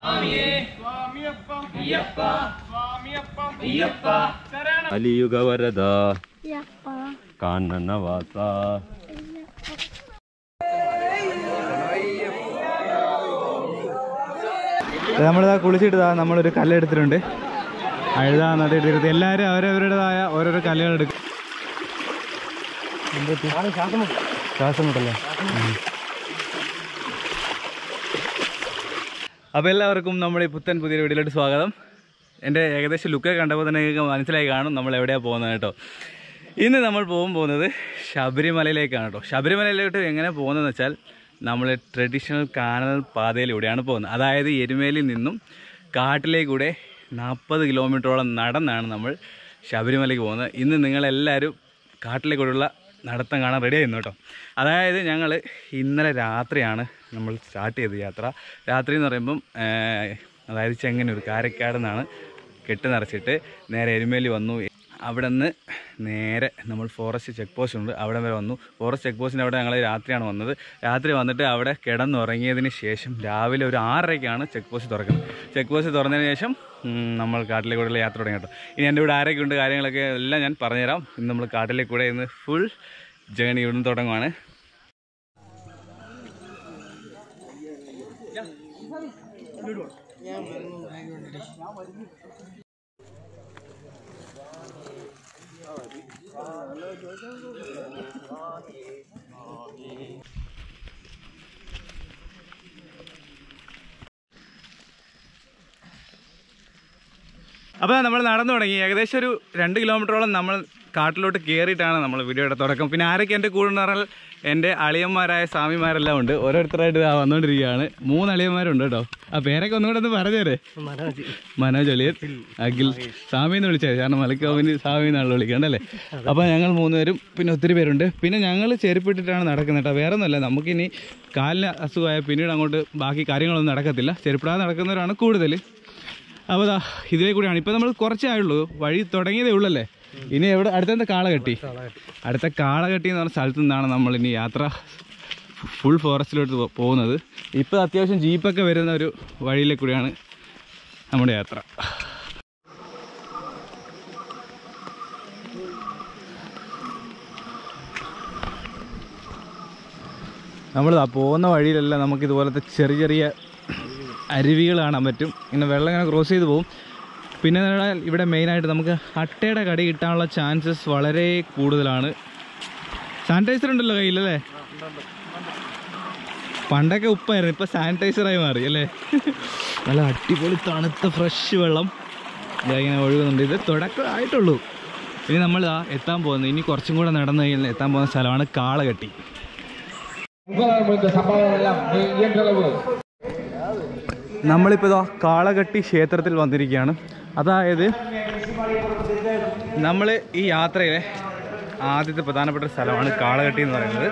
ಅಲಿಯುಗ ವರದ ಕಾನನ ವಾಸ നമ്മളിതാ കുളിച്ചിട്ട് നമ്മളൊരു കല്ലെടുത്തിട്ടുണ്ട് അഴുതാ നദി എടുത്തിട്ട് എല്ലാവരും അവരവരുടേതായ ഓരോരോ കല്ലുകൾ എടുക്കും ശ്വാസം മുട്ടല്ലേ അപ്പോൾ എല്ലാവർക്കും നമ്മുടെ ഈ പുത്തൻ പുതിയ വീഡിയോയിലോട്ട് സ്വാഗതം എൻ്റെ ഏകദേശം ലുക്ക് കണ്ടപ്പോൾ തന്നെ നിങ്ങൾക്ക് മനസ്സിലായി കാണും നമ്മൾ എവിടെയാണ് പോകുന്നത് കേട്ടോ ഇന്ന് നമ്മൾ പോകാൻ പോകുന്നത് ശബരിമലയിലേക്കാണ് കേട്ടോ ശബരിമലയിലോട്ട് എങ്ങനെ പോകുന്നതെന്ന് വെച്ചാൽ നമ്മൾ ട്രഡീഷണൽ കാനൽ പാതയിലൂടെയാണ് പോകുന്നത് അതായത് എരുമേലിൽ നിന്നും കാട്ടിലേക്കൂടെ നാൽപ്പത് കിലോമീറ്ററോളം നടന്നാണ് നമ്മൾ ശബരിമലയ്ക്ക് പോകുന്നത് ഇന്ന് നിങ്ങളെല്ലാവരും കാട്ടിലേക്കൂടെയുള്ള നടത്തം കാണാൻ റെഡി ആയിരുന്നു കേട്ടോ അതായത് ഞങ്ങൾ ഇന്നലെ രാത്രിയാണ് നമ്മൾ സ്റ്റാർട്ട് ചെയ്തത് യാത്ര രാത്രി എന്ന് പറയുമ്പം ഏഹ്, അതായത് ചെങ്ങന്നൂർ കാരക്കാട് നിന്നാണ് കെട്ട് നിറച്ചിട്ട് നേരെ എരുമേലി വന്നു അവിടെ നിന്ന് നേരെ നമ്മൾ ഫോറസ്റ്റ് ചെക്ക് പോസ്റ്റ് ഉണ്ട് അവിടെ വരെ വന്നു ഫോറസ്റ്റ് ചെക്ക് പോസ്റ്റിൻ്റെ അവിടെ ഞങ്ങൾ രാത്രിയാണ് വന്നത് രാത്രി വന്നിട്ട് അവിടെ കിടന്നുറങ്ങിയതിന് ശേഷം രാവിലെ ഒരു ആറരയ്ക്കാണ് ചെക്ക് പോസ്റ്റ് തുറക്കുന്നത് ചെക്ക് പോസ്റ്റ് തുറന്നതിന് ശേഷം ഉം, നമ്മൾ കാട്ടിലേക്കൂടെയുള്ള യാത്ര തുടങ്ങി കേട്ടോ ഇനി എൻ്റെ ഇവിടെ ആരൊക്കെ ഉണ്ട് കാര്യങ്ങളൊക്കെ എല്ലാം ഞാൻ പറഞ്ഞുതരാം ഇന്ന് നമ്മൾ കാട്ടിലേക്കൂടെ ഇന്ന് ഫുൾ ജേണി ഇവിടുന്ന് തുടങ്ങുവാണ് അപ്പോൾ നമ്മൾ നടന്നു തുടങ്ങി ഏകദേശം ഒരു രണ്ട് കിലോമീറ്ററോളം നമ്മൾ കാട്ടിലോട്ട് കയറിയിട്ടാണ് നമ്മൾ വീഡിയോയുടെ തുടക്കം പിന്നെ ആരൊക്കെ എൻ്റെ കൂടെ എന്ന് പറഞ്ഞാൽ എൻ്റെ അളിയന്മാരായ സ്വാമിമാരെല്ലാം ഉണ്ട് ഓരോരുത്തരായിട്ട് ഇതാ വന്നുകൊണ്ടിരിക്കുകയാണ് മൂന്ന് അളിയന്മാരുണ്ട് കേട്ടോ ആ പേരൊക്കെ ഒന്നുകൂടെ ഒന്ന് പറഞ്ഞേരെ മനോജ് അളിയൻ അഖിൽ സ്വാമി എന്ന് വിളിച്ചത് കാരണം മലക്കോവിന് സ്വാമി എന്നാണ് വിളിക്കേണ്ടല്ലേ അപ്പോൾ ഞങ്ങൾ മൂന്നുപേരും പിന്നെ ഒത്തിരി പേരുണ്ട് പിന്നെ ഞങ്ങൾ ചെരുപ്പിട്ടിട്ടാണ് നടക്കുന്നത് കേട്ടോ വേറെ ഒന്നുമല്ല നമുക്കിനി കാലിന് അസുഖമായ പിന്നീട് അങ്ങോട്ട് ബാക്കി കാര്യങ്ങളൊന്നും നടക്കത്തില്ല ചെരുപ്പിടാതെ നടക്കുന്നവരാണ് കൂടുതൽ അപ്പോൾ ദാ ഇതിലേ കൂടിയാണ് ഇപ്പം നമ്മൾ കുറച്ചേ ആയുള്ളൂ വഴി തുടങ്ങിയതേ ഉള്ളല്ലേ ഇനി എവിടെ അടുത്ത കാളകെട്ടി അടുത്ത കാളകെട്ടി എന്ന് പറഞ്ഞ സ്ഥലത്തു നിന്നാണ് നമ്മൾ ഇനി യാത്ര ഫുൾ ഫോറസ്റ്റിലോട്ട് പോ- പോകുന്നത് ഇപ്പം അത്യാവശ്യം ജീപ്പൊക്കെ വരുന്ന ഒരു വഴിയിലെ കൂടിയാണ് നമ്മുടെ യാത്ര നമ്മൾ പോകുന്ന വഴിയിലെല്ലാം നമുക്ക് ഇതുപോലത്തെ ചെറിയ ചെറിയ അരുവികൾ കാണാൻ പറ്റും ഇങ്ങനെ വെള്ളം ഇങ്ങനെ ക്രോസ് ചെയ്ത് പോകും പിന്നെ എന്ന് പറഞ്ഞാൽ ഇവിടെ മെയിനായിട്ട് നമുക്ക് അട്ടയുടെ കടി കിട്ടാനുള്ള ചാൻസസ് വളരെ കൂടുതലാണ് സാനിറ്റൈസർ ഉണ്ടല്ലോ കയ്യിലല്ലേ പണ്ടൊക്കെ ഉപ്പായിരുന്നു ഇപ്പൊ സാനിറ്റൈസറായി മാറി അല്ലേ നല്ല അടിപൊളി തണുത്ത ഫ്രഷ് വെള്ളം ഇതാ ഇങ്ങനെ ഒഴുകുന്നുണ്ട് ഇത് തുടക്കം ആയിട്ടുള്ളൂ ഇനി നമ്മൾ ആ എത്താൻ പോകുന്നത് ഇനി കുറച്ചും കൂടെ നടന്നു കഴിഞ്ഞാൽ എത്താൻ പോകുന്ന സ്ഥലമാണ് കാളകെട്ടി നമ്മളിപ്പോൾ ഇതാ കാളകെട്ടി ക്ഷേത്രത്തിൽ വന്നിരിക്കുകയാണ് അതായത് നമ്മൾ ഈ യാത്രയിലെ ആദ്യത്തെ പ്രധാനപ്പെട്ട സ്ഥലമാണ് കാളകെട്ടി എന്ന് പറയുന്നത്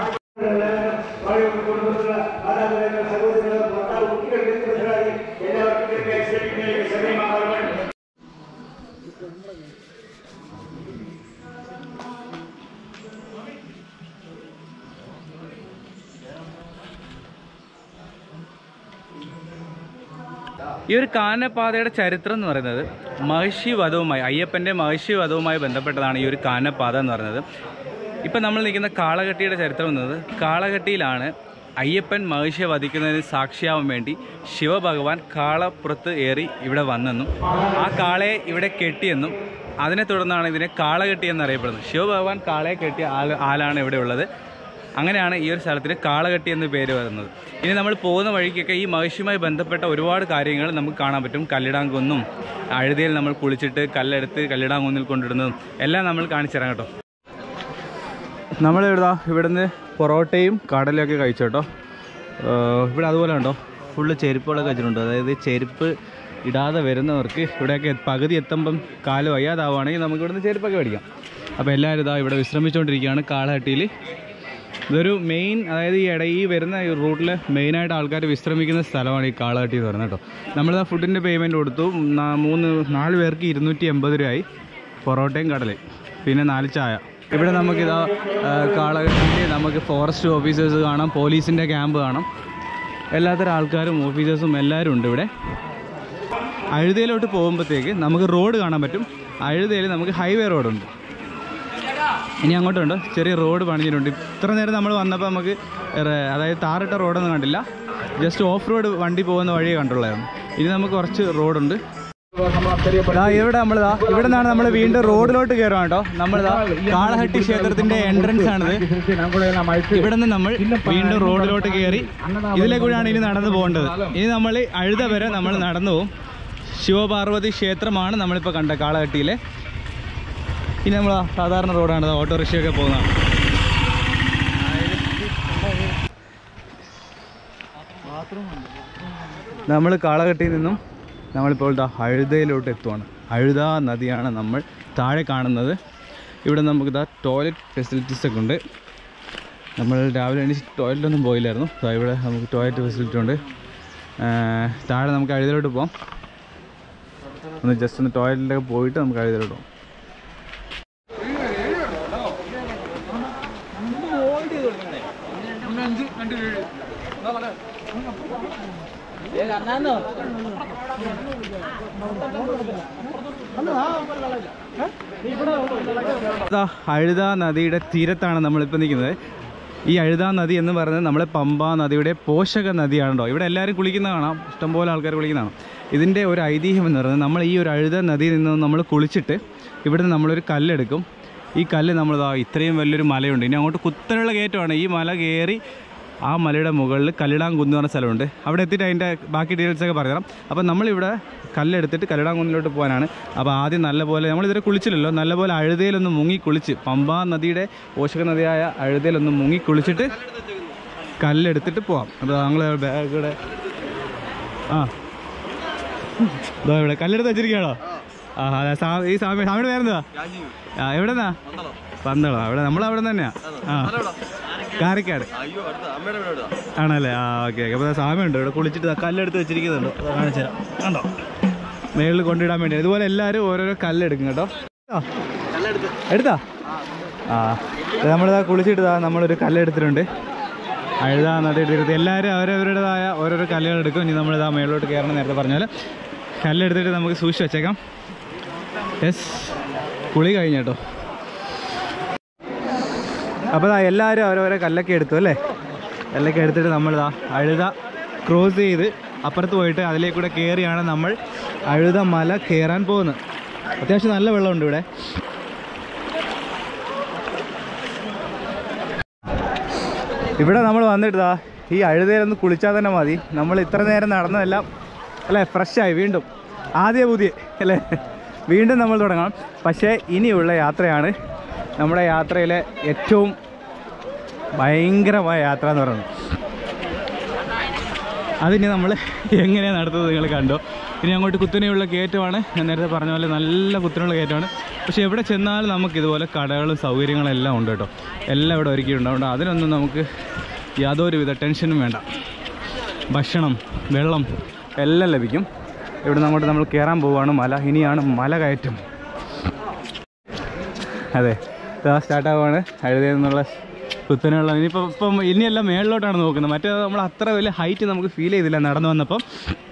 ഈ ഒരു കാനനപാതയുടെ ചരിത്രം എന്ന് പറയുന്നത് മഹിഷി വധവുമായി അയ്യപ്പൻ്റെ മഹിഷി വധവുമായി ബന്ധപ്പെട്ടതാണ് ഈ ഒരു കാനനപാത എന്ന് പറയുന്നത് ഇപ്പം നമ്മൾ നിൽക്കുന്ന കാളകെട്ടിയുടെ ചരിത്രം എന്നത് കാളകെട്ടിയിലാണ് അയ്യപ്പൻ മഹിഷിയെ വധിക്കുന്നതിന് സാക്ഷിയാവാൻ വേണ്ടി ശിവഭഗവാൻ കാളപ്പുറത്ത് ഏറി ഇവിടെ വന്നെന്നും ആ കാളയെ ഇവിടെ കെട്ടിയെന്നും അതിനെ തുടർന്നാണ് ഇതിനെ കാളകെട്ടി എന്നറിയപ്പെടുന്നത് ശിവഭഗവാൻ കാളയെ കെട്ടിയ ആൾ ആലാണ് ഇവിടെ ഉള്ളത് അങ്ങനെയാണ് ഈ ഒരു സ്ഥലത്തിന് കാളകെട്ടി എന്ന് പേര് വരുന്നത് ഇനി നമ്മൾ പോകുന്ന വഴിക്കൊക്കെ ഈ മഹിഷിയുമായി ബന്ധപ്പെട്ട ഒരുപാട് കാര്യങ്ങൾ നമുക്ക് കാണാൻ പറ്റും കല്ലിടാങ്കുന്നും അഴുതിയിൽ നമ്മൾ കുളിച്ചിട്ട് കല്ലെടുത്ത് കല്ലിടാങ്കുന്നിൽ കൊണ്ടിടുന്നതും എല്ലാം നമ്മൾ കാണിച്ചു തരാം കേട്ടോ നമ്മളിവിടുന്ന് ഇവിടുന്ന് പൊറോട്ടയും കടലൊക്കെ കഴിച്ചു കേട്ടോ ഏഹ് ഇവിടെ അതുപോലെ ഉണ്ടോ ഫുള്ള് ചെരുപ്പുകളൊക്കെ വെച്ചിട്ടുണ്ട് അതായത് ചെരുപ്പ് ഇടാതെ വരുന്നവർക്ക് ഇവിടെയൊക്കെ പകുതി എത്തുമ്പം കാല് വയ്യാതാവുകയാണെങ്കിൽ നമുക്ക് ഇവിടുന്ന് ചെരുപ്പൊക്കെ മേടിക്കാം അപ്പോൾ എല്ലാവരും ഇതാ ഇവിടെ വിശ്രമിച്ചുകൊണ്ടിരിക്കുകയാണ് കാളഹട്ടിയിൽ ഇതൊരു മെയിൻ അതായത് ഈ ഇട ഈ വരുന്ന ഈ റൂട്ടിൽ മെയിനായിട്ട് ആൾക്കാർ വിശ്രമിക്കുന്ന സ്ഥലമാണ് ഈ കാളഹട്ടി എന്ന് പറയുന്നത് കേട്ടോ നമ്മളിതാ ഫുഡിൻ്റെ പേയ്മെൻറ്റ് കൊടുത്തു നാ- മൂന്ന് നാല് പേർക്ക് ഇരുന്നൂറ്റി എൺപത് രൂപയായി പൊറോട്ടയും കടലയും പിന്നെ നാല് ചായ ഇവിടെ നമുക്കിതാ കാളകെട്ടിയിൽ നമുക്ക് ഫോറസ്റ്റ് ഓഫീസേഴ്സ് കാണാം പോലീസിൻ്റെ ക്യാമ്പ് കാണാം എല്ലാത്തരം ആൾക്കാരും ഓഫീസേഴ്സും എല്ലാവരും ഉണ്ട് ഇവിടെ അഴുതയിലോട്ട് പോകുമ്പോഴത്തേക്ക് നമുക്ക് റോഡ് കാണാൻ പറ്റും അഴുതയിൽ നമുക്ക് ഹൈവേ റോഡുണ്ട് ഇനി അങ്ങോട്ടുണ്ട് ചെറിയ റോഡ് പണിഞ്ഞിട്ടുണ്ട് ഇത്ര നേരം നമ്മൾ വന്നപ്പോൾ നമുക്ക് ഏറെ- അതായത് താറിട്ട റോഡൊന്നും കണ്ടില്ല ജസ്റ്റ് ഓഫ് റോഡ് വണ്ടി പോകുന്ന വഴിയേ കണ്ടുള്ളായിരുന്നു ഇനി നമുക്ക് കുറച്ച് റോഡുണ്ട് ദാ ഇവിടെ നമ്മളിതാ ഇവിടെ നിന്നാണ് നമ്മൾ വീണ്ടും റോഡിലോട്ട് കയറുക കേട്ടോ നമ്മളിതാ കാളഹട്ടി ക്ഷേത്രത്തിന്റെ എൻട്രൻസ് ആണിത് ഇവിടെ നിന്ന് നമ്മൾ വീണ്ടും റോഡിലോട്ട് കയറി ഇതിലെ കൂടെയാണ് ഇനി നടന്നു പോകേണ്ടത് ഇനി നമ്മൾ അഴുത വരെ നമ്മൾ നടന്നു പോകും ശിവപാർവതി ക്ഷേത്രമാണ് നമ്മളിപ്പോൾ കണ്ട കാളഹട്ടിയിലെ ഇനി നമ്മൾ സാധാരണ റോഡാണ് ദാ ഓട്ടോറിക്ഷയൊക്കെ പോകുന്നത് നമ്മൾ കാളകെട്ടിയിൽ നിന്നും നമ്മളിപ്പോൾ ദാ അഴുതയിലോട്ട് എത്തുവാണ് അഴുത നദിയാണ് നമ്മൾ താഴെ കാണുന്നത് ഇവിടെ നമുക്ക് ഇതാ ടോയ്ലറ്റ് ഫെസിലിറ്റീസ് ഒക്കെ ഉണ്ട് നമ്മൾ രാവിലെ എണീച്ച് ടോയ്ലറ്റൊന്നും പോയില്ലായിരുന്നു ദാ ഇവിടെ നമുക്ക് ടോയ്ലറ്റ് ഫെസിലിറ്റി ഉണ്ട് ആ, താഴെ നമുക്ക് അഴുതയിലോട്ട് പോകാം ഒന്ന് ജസ്റ്റ് ഒന്ന് ടോയ്ലറ്റിലൊക്കെ പോയിട്ട് നമുക്ക് അഴുതയിലോട്ട് പോകാം ഇതാ അഴുത നദിയുടെ തീരത്താണ് നമ്മളിപ്പോൾ നിൽക്കുന്നത് ഈ അഴുത നദി എന്ന് പറയുന്നത് നമ്മളെ പമ്പ നദിയുടെ പോഷക നദിയാണല്ലോ ഇവിടെ എല്ലാവരും കുളിക്കുന്ന കാണാം ഇഷ്ടംപോലെ ആൾക്കാർ കുളിക്കുന്ന കാണാം ഇതിൻ്റെ ഒരു ഐതിഹ്യം എന്ന് പറയുന്നത് നമ്മൾ ഈ ഒരു അഴുത നദിയിൽ നിന്ന് നമ്മൾ കുളിച്ചിട്ട് ഇവിടുന്ന് നമ്മളൊരു കല്ലെടുക്കും ഈ കല്ല് നമ്മൾ ദാ ഇത്രയും വലിയൊരു മലയുണ്ട് ഇനി അങ്ങോട്ട് കുത്തനുള്ള കയറ്റമാണ് ഈ മല കയറി ആ മലയുടെ മുകളിൽ കല്ലിടാൻ കുന്ന് പറഞ്ഞ സ്ഥലമുണ്ട് അവിടെ എത്തിയിട്ട് അതിൻ്റെ ബാക്കി ഡീറ്റെയിൽസ് ഒക്കെ പറഞ്ഞുതരാം അപ്പോൾ നമ്മളിവിടെ കല്ലെടുത്തിട്ട് കല്ലിടാൻ കുന്നിലോട്ട് പോകാനാണ് അപ്പോൾ ആദ്യം നല്ലപോലെ നമ്മളിതുവരെ കുളിച്ചില്ലല്ലോ നല്ലപോലെ അഴുതയിലൊന്ന് മുങ്ങി കുളിച്ച് പമ്പാ നദിയുടെ പോഷക നദിയായ അഴുതയിലൊന്ന് മുങ്ങി കുളിച്ചിട്ട് കല്ലെടുത്തിട്ട് പോവാം അപ്പോൾ ഞങ്ങൾ ബാഗിടെ ആ ഇതോ ഇവിടെ കല്ലെടുത്ത് വെച്ചിരിക്കുകയാണോ ആ അതെ സാ ഈ സ്വാമി സ്വാമിയുടെ പേരെന്താ ആ എവിടെന്നാ പന്തളം അവിടെ നമ്മളവിടെ തന്നെയാ ആ കാരക്കാട് അയ്യോ അടുത്ത അമ്മയുടെ വീട് എവിടെയാ? ആണല്ലേ ആ ഓക്കെ ഓക്കെ അപ്പോൾ സാമ്യമുണ്ട് ഇവിടെ കുളിച്ചിട്ട് ദാ കല്ലെടുത്ത് വെച്ചിരിക്കുന്നുണ്ട് അത് കാണിച്ചു തരാം കണ്ടോ മേളിൽ കൊണ്ടിടാൻ വേണ്ടി ഇതുപോലെ എല്ലാവരും ഓരോരോ കല്ലെടുക്കും കേട്ടോ ആ, എടുത്താ ആ ഇത് നമ്മളിതാ കുളിച്ചിട്ട് ദാ നമ്മളൊരു കല്ലെടുത്തിട്ടുണ്ട് അഴുതാ നദി തീരത്ത് എല്ലാവരും അവരവരുടേതായ ഓരോരോ കല്ലുകൾ എടുക്കും ഇനി നമ്മളിതാ മേളിലോട്ട് കയറണം നേരത്തെ പറഞ്ഞാൽ കല്ലെടുത്തിട്ട് നമുക്ക് സൂക്ഷിച്ച് വെച്ചേക്കാം യെസ് കുളി കഴിഞ്ഞ കേട്ടോ അപ്പോൾ ദാ എല്ലാവരും അവരവരെ കല്ലൊക്കെ എടുത്തു അല്ലേ കല്ലൊക്കെ എടുത്തിട്ട് നമ്മളിതാ അഴുത ക്രോസ് ചെയ്ത് അപ്പുറത്ത് പോയിട്ട് അതിലേക്കൂടെ കയറിയാണ് നമ്മൾ അഴുത മല കയറാൻ പോകുന്നത് അത്യാവശ്യം നല്ല വെള്ളമുണ്ട് ഇവിടെ ഇവിടെ നമ്മൾ വന്നിട്ടാ ഈ അഴുതയിലൊന്ന് കുളിച്ചാൽ തന്നെ മതി നമ്മൾ ഇത്ര നേരം നടന്നതെല്ലാം അല്ലേ ഫ്രഷായി വീണ്ടും ആദ്യ പുതിയ അല്ലേ വീണ്ടും നമ്മൾ തുടങ്ങാം പക്ഷേ ഇനിയുള്ള യാത്രയാണ് നമ്മുടെ യാത്രയിലെ ഏറ്റവും ഭയങ്കരമായ യാത്ര എന്ന് പറയുന്നത് അതിന് നമ്മൾ എങ്ങനെയാണ് നടത്തുന്നത് നിങ്ങൾ കണ്ടോ ഇനി അങ്ങോട്ട് കുത്തനെയുള്ള കയറ്റമാണ് ഞാൻ നേരത്തെ പറഞ്ഞ പോലെ നല്ല കുത്തനെയുള്ള കയറ്റമാണ് പക്ഷേ എവിടെ ചെന്നാലും നമുക്ക് ഇതുപോലെ കടകളും സൗകര്യങ്ങളും എല്ലാം ഉണ്ട് കേട്ടോ എല്ലാം ഇവിടെ ഒരുക്കിയിട്ടുണ്ട് അതുകൊണ്ട് അതിനൊന്നും നമുക്ക് യാതൊരുവിധ ടെൻഷനും വേണ്ട ഭക്ഷണം വെള്ളം എല്ലാം ലഭിക്കും ഇവിടെ അങ്ങോട്ട് നമ്മൾ കയറാൻ പോവുകയാണ് മല ഇനിയാണ് മല കയറ്റം അതെ ഇതാ സ്റ്റാർട്ടാവുകയാണ് അഴുതയിൽ നിന്നുള്ള കുത്തനെയുള്ള ഇനിയിപ്പോൾ ഇപ്പം ഇനിയെല്ലാം മേളിലോട്ടാണ് നോക്കുന്നത് മറ്റേ നമ്മൾ അത്ര വലിയ ഹൈറ്റ് നമുക്ക് ഫീൽ ചെയ്തില്ല നടന്നു വന്നപ്പം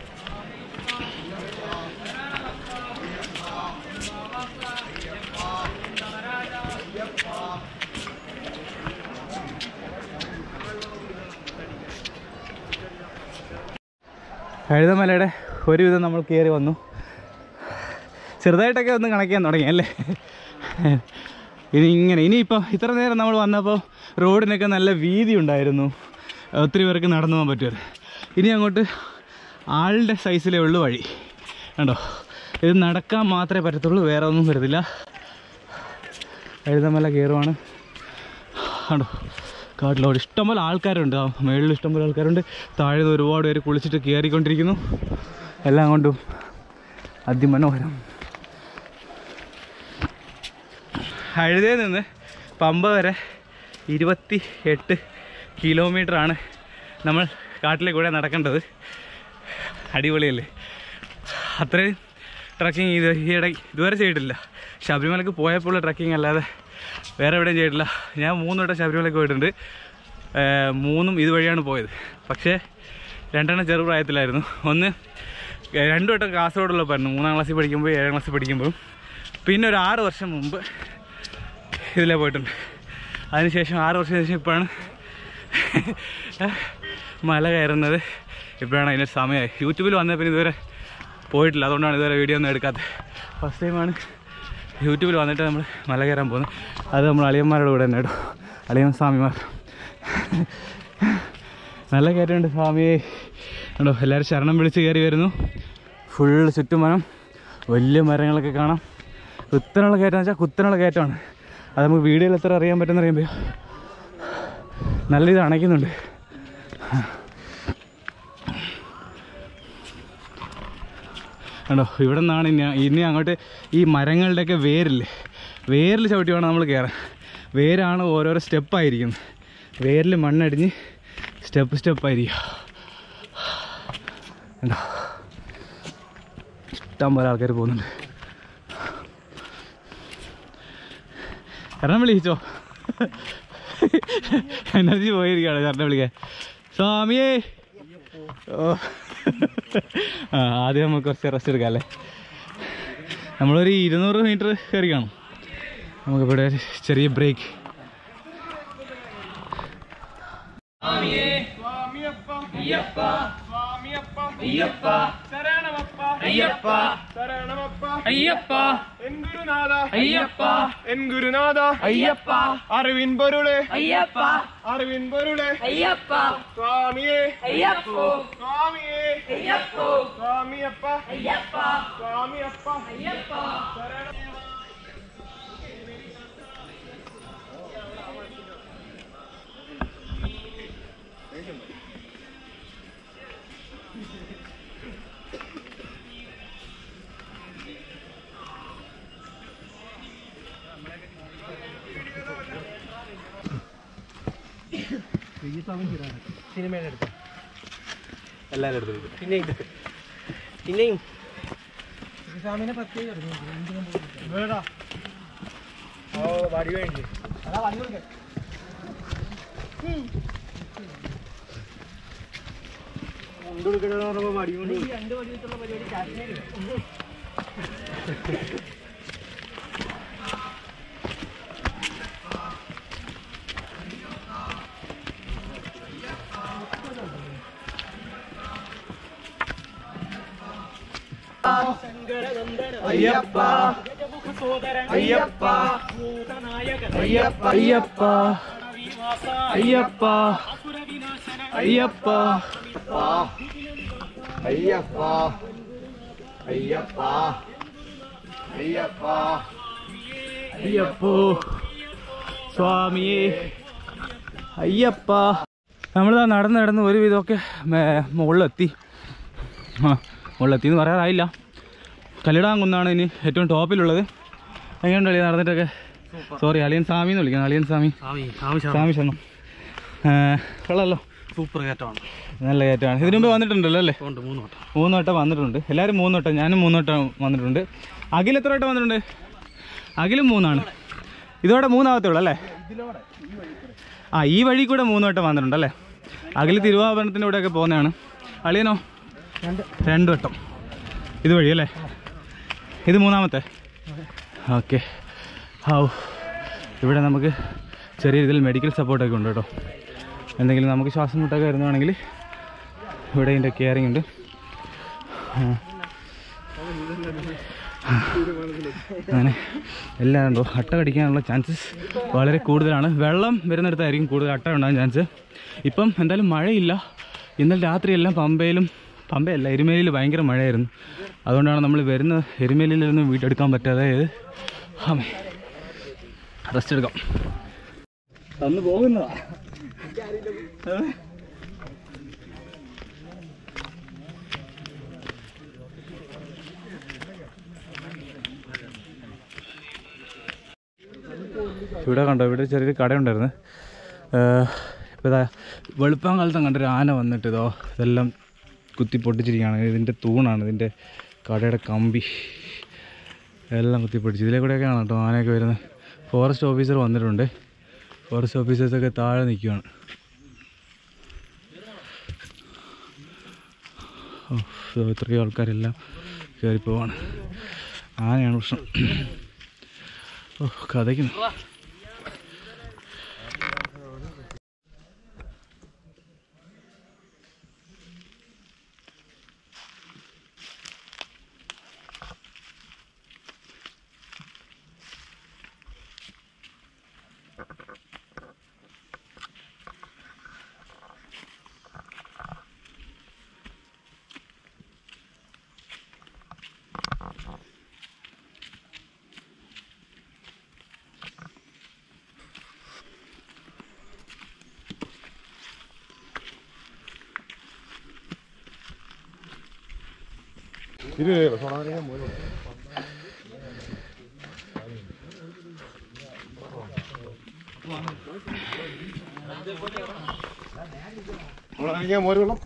കഴുതമലയുടെ ഒരുവിധം നമ്മൾ കയറി വന്നു ചെറുതായിട്ടൊക്കെ ഒന്ന് കണക്കാൻ തുടങ്ങി അല്ലേ ഇനി ഇങ്ങനെ ഇനിയിപ്പോൾ ഇത്ര നേരം നമ്മൾ വന്നപ്പോൾ റോഡിനൊക്കെ നല്ല വീതി ഉണ്ടായിരുന്നു ഒത്തിരി പേർക്ക് നടന്നു പോകാൻ പറ്റുമത് ഇനി അങ്ങോട്ട് ആളുടെ സൈസിലേ ഉള്ളൂ വഴി കണ്ടോ ഇത് നടക്കാൻ മാത്രമേ പറ്റത്തുള്ളൂ വേറെ ഒന്നും വരത്തില്ല എഴുതമല കയറുവാണ് കണ്ടോ കാട്ടിലോട് ഇഷ്ടംപോലെ ആൾക്കാരുണ്ട് ആ മേളിൽ ഇഷ്ടംപോലെ ആൾക്കാരുണ്ട് താഴെ നിന്ന് ഒരുപാട് പേര് കുളിച്ചിട്ട് കയറിക്കൊണ്ടിരിക്കുന്നു എല്ലാം കൊണ്ടും അതിമനോഹരം ഹഴുതയിൽ നിന്ന് പമ്പ വരെ ഇരുപത്തി എട്ട് കിലോമീറ്ററാണ് നമ്മൾ കാട്ടിലെ കൂടെ നടക്കേണ്ടത് അടിപൊളിയല്ലേ അത്രയും ട്രക്കിങ് ഇത് ഈയിടെ ഇതുവരെ ചെയ്തിട്ടില്ല ശബരിമലക്ക് പോയപ്പോൾ ട്രക്കിംഗ് അല്ലാതെ വേറെ എവിടെയും ചെയ്തിട്ടില്ല ഞാൻ മൂന്ന് വട്ടം ശബരിമലയ്ക്ക് പോയിട്ടുണ്ട് ഏർ മൂന്നും ഇതുവഴിയാണ് പോയത് പക്ഷേ രണ്ടെണ്ണം ചെറുപ്രായത്തിലായിരുന്നു ഒന്ന് രണ്ടു വട്ടം കാസർഗോഡുള്ളപ്പായിരുന്നു മൂന്നാം ക്ലാസ്സിൽ പഠിക്കുമ്പോൾ ഏഴാം ക്ലാസ്സിൽ പഠിക്കുമ്പോൾ പിന്നെ ഒരു ആറ് വർഷം മുമ്പ് ഇതിലേ പോയിട്ടുണ്ട് അതിനുശേഷം ആറ് വർഷത്തിന് ശേഷം ഇപ്പോഴാണ് മല കയറുന്നത് ഇപ്പോഴാണ് അതിൻ്റെ സമയമായി യൂട്യൂബിൽ വന്ന പിന്നെ ഇതുവരെ പോയിട്ടില്ല അതുകൊണ്ടാണ് ഇതുവരെ വീഡിയോ ഒന്നും എടുക്കാത്തത് ഫസ്റ്റ് ടൈമാണ് യൂട്യൂബിൽ വന്നിട്ട് നമ്മൾ മല കയറാൻ പോകുന്നത് അത് നമ്മൾ അളിയന്മാരുടെ കൂടെ തന്നെ കേട്ടോ അളിയൻ സ്വാമിമാർ നല്ല കയറ്റമുണ്ട് സ്വാമിയെ കേട്ടോ എല്ലാവരും ശരണം വിളിച്ച് കയറി വരുന്നു ഫുള്ള് ചുറ്റുമരം വലിയ മരങ്ങളൊക്കെ കാണാം കുത്തനുള്ള കയറ്റം വെച്ചാൽ കുത്തനുള്ള കയറ്റമാണ് അത് നമുക്ക് വീഡിയോയിൽ എത്ര അറിയാൻ പറ്റുമെന്ന് അറിയുമ്പോൾ നല്ല ഇത് അണയ്ക്കുന്നുണ്ട് കണ്ടോ ഇവിടെ നിന്നാണ് ഇനി ഇനി അങ്ങോട്ട് ഈ മരങ്ങളുടെയൊക്കെ വേരില്ലേ വേരിൽ ചവിട്ടി വേണം നമ്മൾ കയറാൻ വേരാണ് ഓരോരോ സ്റ്റെപ്പായിരിക്കുന്നത് വേരിൽ മണ്ണടിഞ്ഞ് സ്റ്റെപ്പ് സ്റ്റെപ്പായിരിക്കും കണ്ടോ ഇഷ്ടം പോലെ ആൾക്കാർ പോകുന്നുണ്ട് കാരണം വിളിച്ചോ എനർജി പോയിരിക്കുകയാണ് ചേട്ടനെ വിളിക്കാൻ സ്വാമിയേ ഓ ആ ആദ്യം നമുക്ക് കുറച്ച് റെസ്റ്റ് എടുക്കാം അല്ലേ നമ്മളൊരു ഇരുന്നൂറ് മീറ്റർ കയറി കാണും നമുക്കിവിടെ ഒരു ചെറിയ ബ്രേക്ക് അയ്യപ്പ എൻ ഗുരുനാഥ അയ്യപ്പ എൻ ഗുരുനാഥ അയ്യപ്പ അറിവിൻ പൊരുളെ അയ്യപ്പ അറിവിൻ പൊരുളെ അയ്യപ്പ സ്വാമിയെ അയ്യപ്പോ സ്വാമിയെ അയ്യപ്പോ സ്വാമിയപ്പ അയ്യപ്പ സ്വാമിയപ്പ അയ്യപ്പ എല്ലാവരും എടുത്തു പിന്നെ ഇത് പിന്നെയും ഓ വടി വേണ്ടി വടി കൊണ്ട് അയ്യപ്പ അയ്യപ്പ അയ്യപ്പ അയ്യപ്പ അയ്യപ്പ അയ്യപ്പ അയ്യപ്പ അയ്യപ്പ അയ്യപ്പ അയ്യപ്പോ സ്വാമിയേ അയ്യപ്പ നമ്മളിതാ നടന്ന് നടന്ന് ഒരുവിധമൊക്കെ മേ- മുകളിലെത്തി ആ മുകളിലെത്തി എന്ന് പറയാറായില്ല കല്ലിടാങ്കുന്നാണ് ഇനി ഏറ്റവും ടോപ്പിലുള്ളത് എങ്ങനെയുണ്ട് അളിയ നടന്നിട്ടൊക്കെ സോറി അളിയൻ സ്വാമി എന്ന് വിളിക്കണം അളിയൻ സ്വാമി സ്വാമി ശരണം കൊള്ളാമല്ലോ സൂപ്പർ കയറ്റമാണ് നല്ല കയറ്റമാണ് ഇതിനു മുമ്പ് വന്നിട്ടുണ്ടല്ലോ അല്ലേ ഉണ്ട് മൂന്ന് വട്ടം മൂന്ന് വട്ടം വന്നിട്ടുണ്ട് എല്ലാവരും മൂന്ന് വട്ടം ഞാനും മൂന്ന് വട്ടം വന്നിട്ടുണ്ട് അഖിൽ എത്ര വട്ടം വന്നിട്ടുണ്ട് അഖിലും മൂന്നാണ് ഇതോടെ മൂന്നാമത്തേ ഉള്ളൂ അല്ലേ ആ ഈ വഴി കൂടെ മൂന്ന് വട്ടം വന്നിട്ടുണ്ട് അല്ലേ അഖിൽ തിരുവാഭരണത്തിൻ്റെ കൂടെയൊക്കെ പോകുന്നതാണ് അളിയനോ രണ്ട് വട്ടം ഇത് വഴി അല്ലേ ഇത് മൂന്നാമത്തെ ഓക്കെ ഹൗ ഇവിടെ നമുക്ക് ചെറിയ രീതിയിൽ മെഡിക്കൽ സപ്പോർട്ടൊക്കെ ഉണ്ട് കേട്ടോ എന്തെങ്കിലും നമുക്ക് ശ്വാസം മുട്ടൊക്കെ വരുന്നതാണെങ്കിൽ ഇവിടെ ഇതിൻ്റെ കെയറിങ് ഉണ്ട് അങ്ങനെ എല്ലാം ഉണ്ടോ അട്ട കടിക്കാനുള്ള ചാൻസസ് വളരെ കൂടുതലാണ് വെള്ളം വരുന്നിടത്തായിരിക്കും കൂടുതൽ അട്ട ഉണ്ടാകാൻ ചാൻസ് ഇപ്പം എന്തായാലും മഴയില്ല ഇന്നലെ രാത്രിയെല്ലാം പമ്പയിലും പമ്പയല്ല എരുമേലിയിൽ ഭയങ്കര മഴയായിരുന്നു അതുകൊണ്ടാണ് നമ്മൾ വരുന്ന എരുമേലിയിൽ നിന്ന് വീട്ടെടുക്കാൻ പറ്റാതെ ആമേ റെസ്റ്റ് എടുക്കാം തന്നു പോകുന്നതാ ഇവിടെ കണ്ടോ ഇവിടെ ചെറിയൊരു കടയുണ്ടായിരുന്നു ഇപ്പോൾ ഇതാ വെളുപ്പാൻ കാലത്തും കണ്ടൊരു ആന വന്നിട്ട് ഇതോ ഇതെല്ലാം കുത്തി പൊട്ടിച്ചിരിക്കുകയാണ് ഇതിൻ്റെ തൂണാണ് ഇതിൻ്റെ കടയുടെ കമ്പി എല്ലാം കുത്തി പൊട്ടിച്ചു ഇതിലെ കൂടെയൊക്കെയാണ് കേട്ടോ ആനയൊക്കെ വരുന്നത് ഫോറസ്റ്റ് ഓഫീസർ വന്നിട്ടുണ്ട് ഫോറസ്റ്റ് ഓഫീസേഴ്സൊക്കെ താഴെ നിൽക്കുകയാണ് ഓ ഇതോ ഇത്രയും ആൾക്കാരെല്ലാം കയറിപ്പോവാണ് ആനയാണ് പ്രശ്നം ഓ കഥയ്ക്കുന്നു മോര് വെള്ളം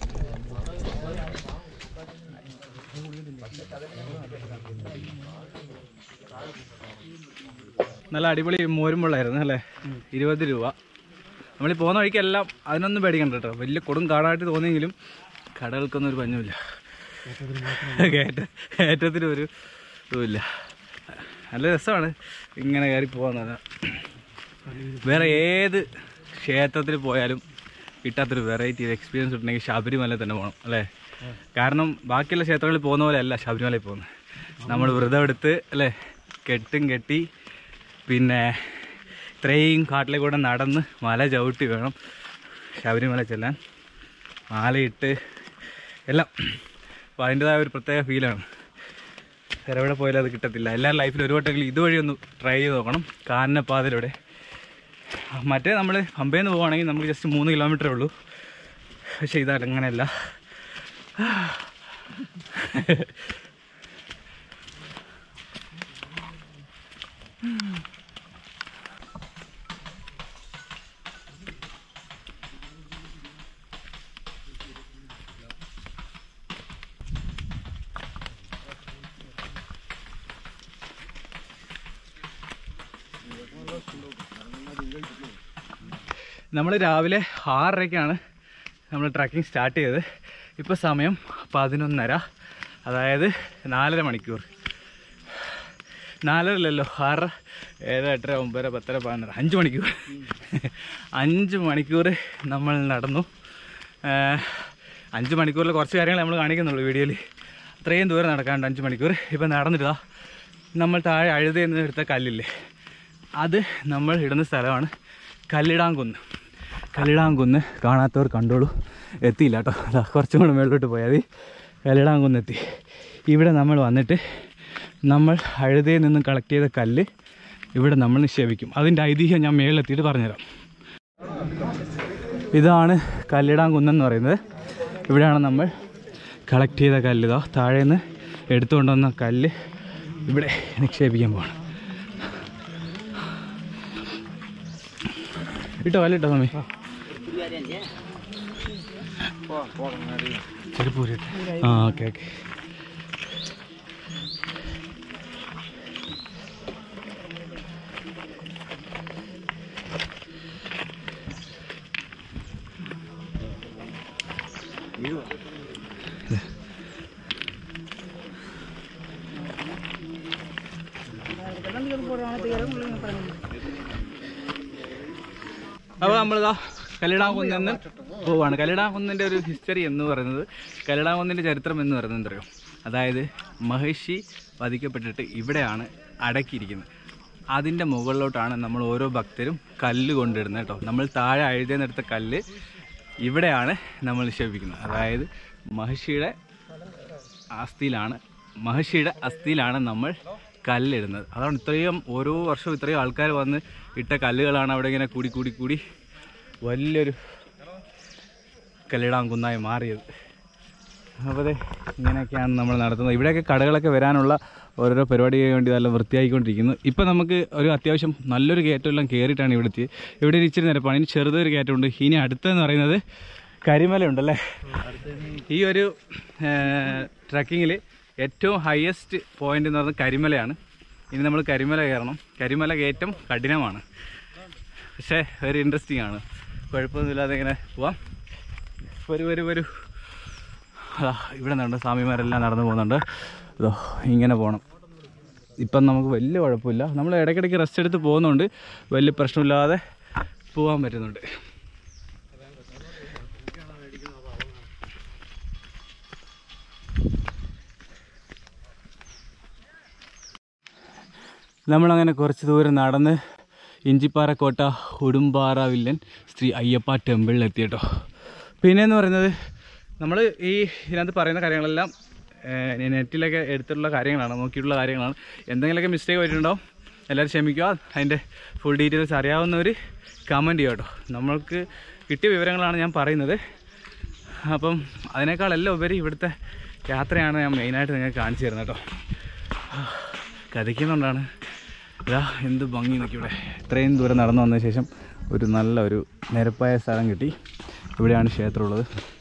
നല്ല അടിപൊളി മോരും വെള്ളമായിരുന്നു അല്ലേ ഇരുപത് രൂപ നമ്മൾ ഈ പോകുന്ന വഴിക്കെല്ലാം അതിനൊന്നും പേടിക്കണ്ട കേട്ടോ വലിയ കൊടും കാടായിട്ട് തോന്നിയെങ്കിലും കടകൾക്കൊന്നും ഒരു പഞ്ഞുമില്ല കയറ്റ കയറ്റത്തിന് ഒരു ഇതുമില്ല നല്ല രസമാണ് ഇങ്ങനെ കയറി പോകാന്ന് വേറെ ഏത് ക്ഷേത്രത്തിൽ പോയാലും കിട്ടാത്തൊരു വെറൈറ്റി എക്സ്പീരിയൻസ് ഉണ്ടെങ്കിൽ ശബരിമല തന്നെ പോകണം അല്ലേ കാരണം ബാക്കിയുള്ള ക്ഷേത്രങ്ങളിൽ പോകുന്ന പോലെ അല്ല ശബരിമലയിൽ പോകുന്നത് നമ്മൾ വ്രതം എടുത്ത് അല്ലേ കെട്ടും കെട്ടി പിന്നെ ഇത്രയും കാട്ടിലെ കൂടെ നടന്ന് മല ചവിട്ടി വേണം ശബരിമല ചെല്ലാൻ മാലയിട്ട് എല്ലാം അപ്പോൾ അതിൻ്റെതായ ഒരു പ്രത്യേക ഫീലാണ് വേറെ എവിടെ പോയാലും അത് കിട്ടത്തില്ല എല്ലാവരും ലൈഫിൽ ഒരു വട്ടമെങ്കിലും ഇതുവഴി ഒന്ന് ട്രൈ ചെയ്ത് നോക്കണം കാനനപ്പാതയിലൂടെ മറ്റേ നമ്മൾ പമ്പയിൽ നിന്ന് പോവുകയാണെങ്കിൽ നമുക്ക് ജസ്റ്റ് മൂന്ന് കിലോമീറ്ററേ ഉള്ളൂ പക്ഷേ ഇതാ അങ്ങനെയല്ല നമ്മൾ രാവിലെ ആറരയ്ക്കാണ് നമ്മൾ ട്രക്കിംഗ് സ്റ്റാർട്ട് ചെയ്തത് ഇപ്പോൾ സമയം പതിനൊന്നര അതായത് നാലര മണിക്കൂർ നാലരല്ലല്ലോ ആറര ഏഴ് എട്ടര ഒമ്പതര പത്തര പതിനൊന്നര അഞ്ച് മണിക്കൂർ അഞ്ച് മണിക്കൂർ നമ്മൾ നടന്നു ആഹ് അഞ്ച് മണിക്കൂറിൽ കുറച്ച് കാര്യങ്ങൾ നമ്മൾ കാണിക്കുന്നുള്ളൂ വീഡിയോയിൽ അത്രയും ദൂരം നടക്കാണ്ട് അഞ്ച് മണിക്കൂർ ഇപ്പം നടന്നിട്ടാ നമ്മൾ താഴെ അഴുതയിൽ നിന്ന് എടുത്ത കല്ലില്ലേ അത് നമ്മൾ ഇടുന്ന സ്ഥലമാണ് കല്ലിടാംകുന്ന് കല്ലിടാംകുന്ന് കാണാത്തവർ കണ്ടോളൂ എത്തിയില്ല കേട്ടോ അതാ കുറച്ചും കൂടെ മേളിലോട്ട് പോയാൽ മതി കല്ലിടാംകുന്ന് എത്തി ഇവിടെ നമ്മൾ വന്നിട്ട് നമ്മൾ അഴുതയിൽ നിന്നും കളക്ട് ചെയ്ത കല്ല് ഇവിടെ നമ്മൾ നിക്ഷേപിക്കും അതിൻ്റെ ഐതിഹ്യം ഞാൻ മേളിലെത്തിയിട്ട് പറഞ്ഞുതരാം ഇതാണ് കല്ലിടാംകുന്നെന്ന് പറയുന്നത് ഇവിടെയാണ് നമ്മൾ കളക്ട് ചെയ്ത കല്ല് ഇതാ താഴെ നിന്ന് എടുത്തുകൊണ്ടുവന്ന കല്ല് ഇവിടെ നിക്ഷേപിക്കാൻ പോവാണ് ഇട്ടോ കല്ലിട്ടോ സമയം ചെരുപ്പ് ഊരിട്ടെ. ആ ഓക്കെ ഓക്കെ അപ്പോൾ നമ്മളിതാ കല്ലിടാംകുന്ന് പോവാണ് കല്ലിടാംകുന്നിൻ്റെ ഒരു ഹിസ്റ്ററി എന്ന് പറയുന്നത് കല്ലിടാംകുന്നിൻ്റെ ചരിത്രം എന്ന് പറയുന്നത് എന്തറിയോ അതായത് മഹിഷി വധിക്കപ്പെട്ടിട്ട് ഇവിടെയാണ് അടക്കിയിരിക്കുന്നത് അതിൻ്റെ മുകളിലോട്ടാണ് നമ്മൾ ഓരോ ഭക്തരും കല്ല് കൊണ്ടിടുന്നത് കേട്ടോ നമ്മൾ താഴെ അഴുതെന്നെടുത്ത കല്ല് ഇവിടെയാണ് നമ്മൾ നിക്ഷേപിക്കുന്നത് അതായത് മഹിഷിയുടെ അസ്ഥിയിലാണ് മഹർഷിയുടെ അസ്ഥിയിലാണ് നമ്മൾ കല്ലിടുന്നത് അതാണ് ഇത്രയും ഓരോ വർഷവും ഇത്രയും ആൾക്കാർ വന്ന് ഇട്ട കല്ലുകളാണ് അവിടെ ഇങ്ങനെ കൂടി കൂടി കൂടി വലിയൊരു കല്ലിടാംകുന്നായി മാറിയത് അപ്പോൾ അതെ ഇങ്ങനെയൊക്കെയാണ് നമ്മൾ നടത്തുന്നത് ഇവിടെയൊക്കെ കടകളൊക്കെ വരാനുള്ള ഓരോരോ പരിപാടിക്ക് വേണ്ടി നല്ല വൃത്തിയായിക്കൊണ്ടിരിക്കുന്നു ഇപ്പോൾ നമുക്ക് ഒരു അത്യാവശ്യം നല്ലൊരു കയറ്റമെല്ലാം കയറിയിട്ടാണ് ഇവിടെ എത്തിയത് ഇവിടെ ഒരു ഇച്ചിരി നിരപ്പാണ് ഇനി ചെറുതൊരു കയറ്റമുണ്ട് ഇനി അടുത്തതെന്ന് പറയുന്നത് കരിമല ഉണ്ടല്ലേ ഈ ഒരു ട്രക്കിങ്ങിൽ ഏറ്റവും ഹയസ്റ്റ് പോയിന്റ് എന്ന് പറയുന്നത് കരിമലയാണ് ഇനി നമ്മൾ കരിമല കയറണം കരിമല കയറ്റം കഠിനമാണ് പക്ഷേ ഒരു ഇൻട്രസ്റ്റിംഗ് ആണ് കുഴപ്പമൊന്നുമില്ലാതെ ഇങ്ങനെ പോവാം വരൂ വരൂ വരൂ അതാ ഇവിടെ നിന്നുണ്ട് സ്വാമിമാരെല്ലാം നടന്നു പോകുന്നുണ്ട് ഇതോ ഇങ്ങനെ പോകണം ഇപ്പം നമുക്ക് വലിയ കുഴപ്പമില്ല നമ്മൾ ഇടയ്ക്കിടയ്ക്ക് റെസ്റ്റ് എടുത്ത് പോകുന്നുണ്ട് വലിയ പ്രശ്നമില്ലാതെ പോകാൻ പറ്റുന്നുണ്ട് നമ്മളങ്ങനെ കുറച്ച് ദൂരം നടന്ന് ഇഞ്ചിപ്പാറക്കോട്ട ഉടുമ്പാറ വില്ലൻ ശ്രീ അയ്യപ്പ ടെമ്പിളിൽ എത്തിയിട്ടോ പിന്നെയെന്ന് പറയുന്നത് നമ്മൾ ഈ ഇതിനകത്ത് പറയുന്ന കാര്യങ്ങളെല്ലാം ഏഹ്, നെറ്റിലൊക്കെ എടുത്തിട്ടുള്ള കാര്യങ്ങളാണ് നോക്കിയിട്ടുള്ള കാര്യങ്ങളാണ് എന്തെങ്കിലുമൊക്കെ മിസ്റ്റേക്ക് പറ്റിയിട്ടുണ്ടാവും എല്ലാവരും ക്ഷമിക്കുക അതിൻ്റെ ഫുൾ ഡീറ്റെയിൽസ് അറിയാവുന്നവർ കമൻറ്റ് ചെയ്യുക കേട്ടോ നമ്മൾക്ക് കിട്ടിയ വിവരങ്ങളാണ് ഞാൻ പറയുന്നത് അപ്പം അതിനേക്കാളെല്ലാം ഉപരി ഇവിടുത്തെ യാത്രയാണ് ഞാൻ മെയിനായിട്ട് നിങ്ങൾക്ക് കാണിച്ചു തരുന്നത് കേട്ടോ കഥയ്ക്കുന്നുണ്ടാണ് ഇതാ എന്ത് ഭംഗി നോക്കി ഇവിടെ ഇത്രയും ദൂരം നടന്നു വന്ന ശേഷം ഒരു നല്ല ഒരു നിരപ്പായ സ്ഥലം കിട്ടി ഇവിടെയാണ് ക്ഷേത്രമുള്ളത്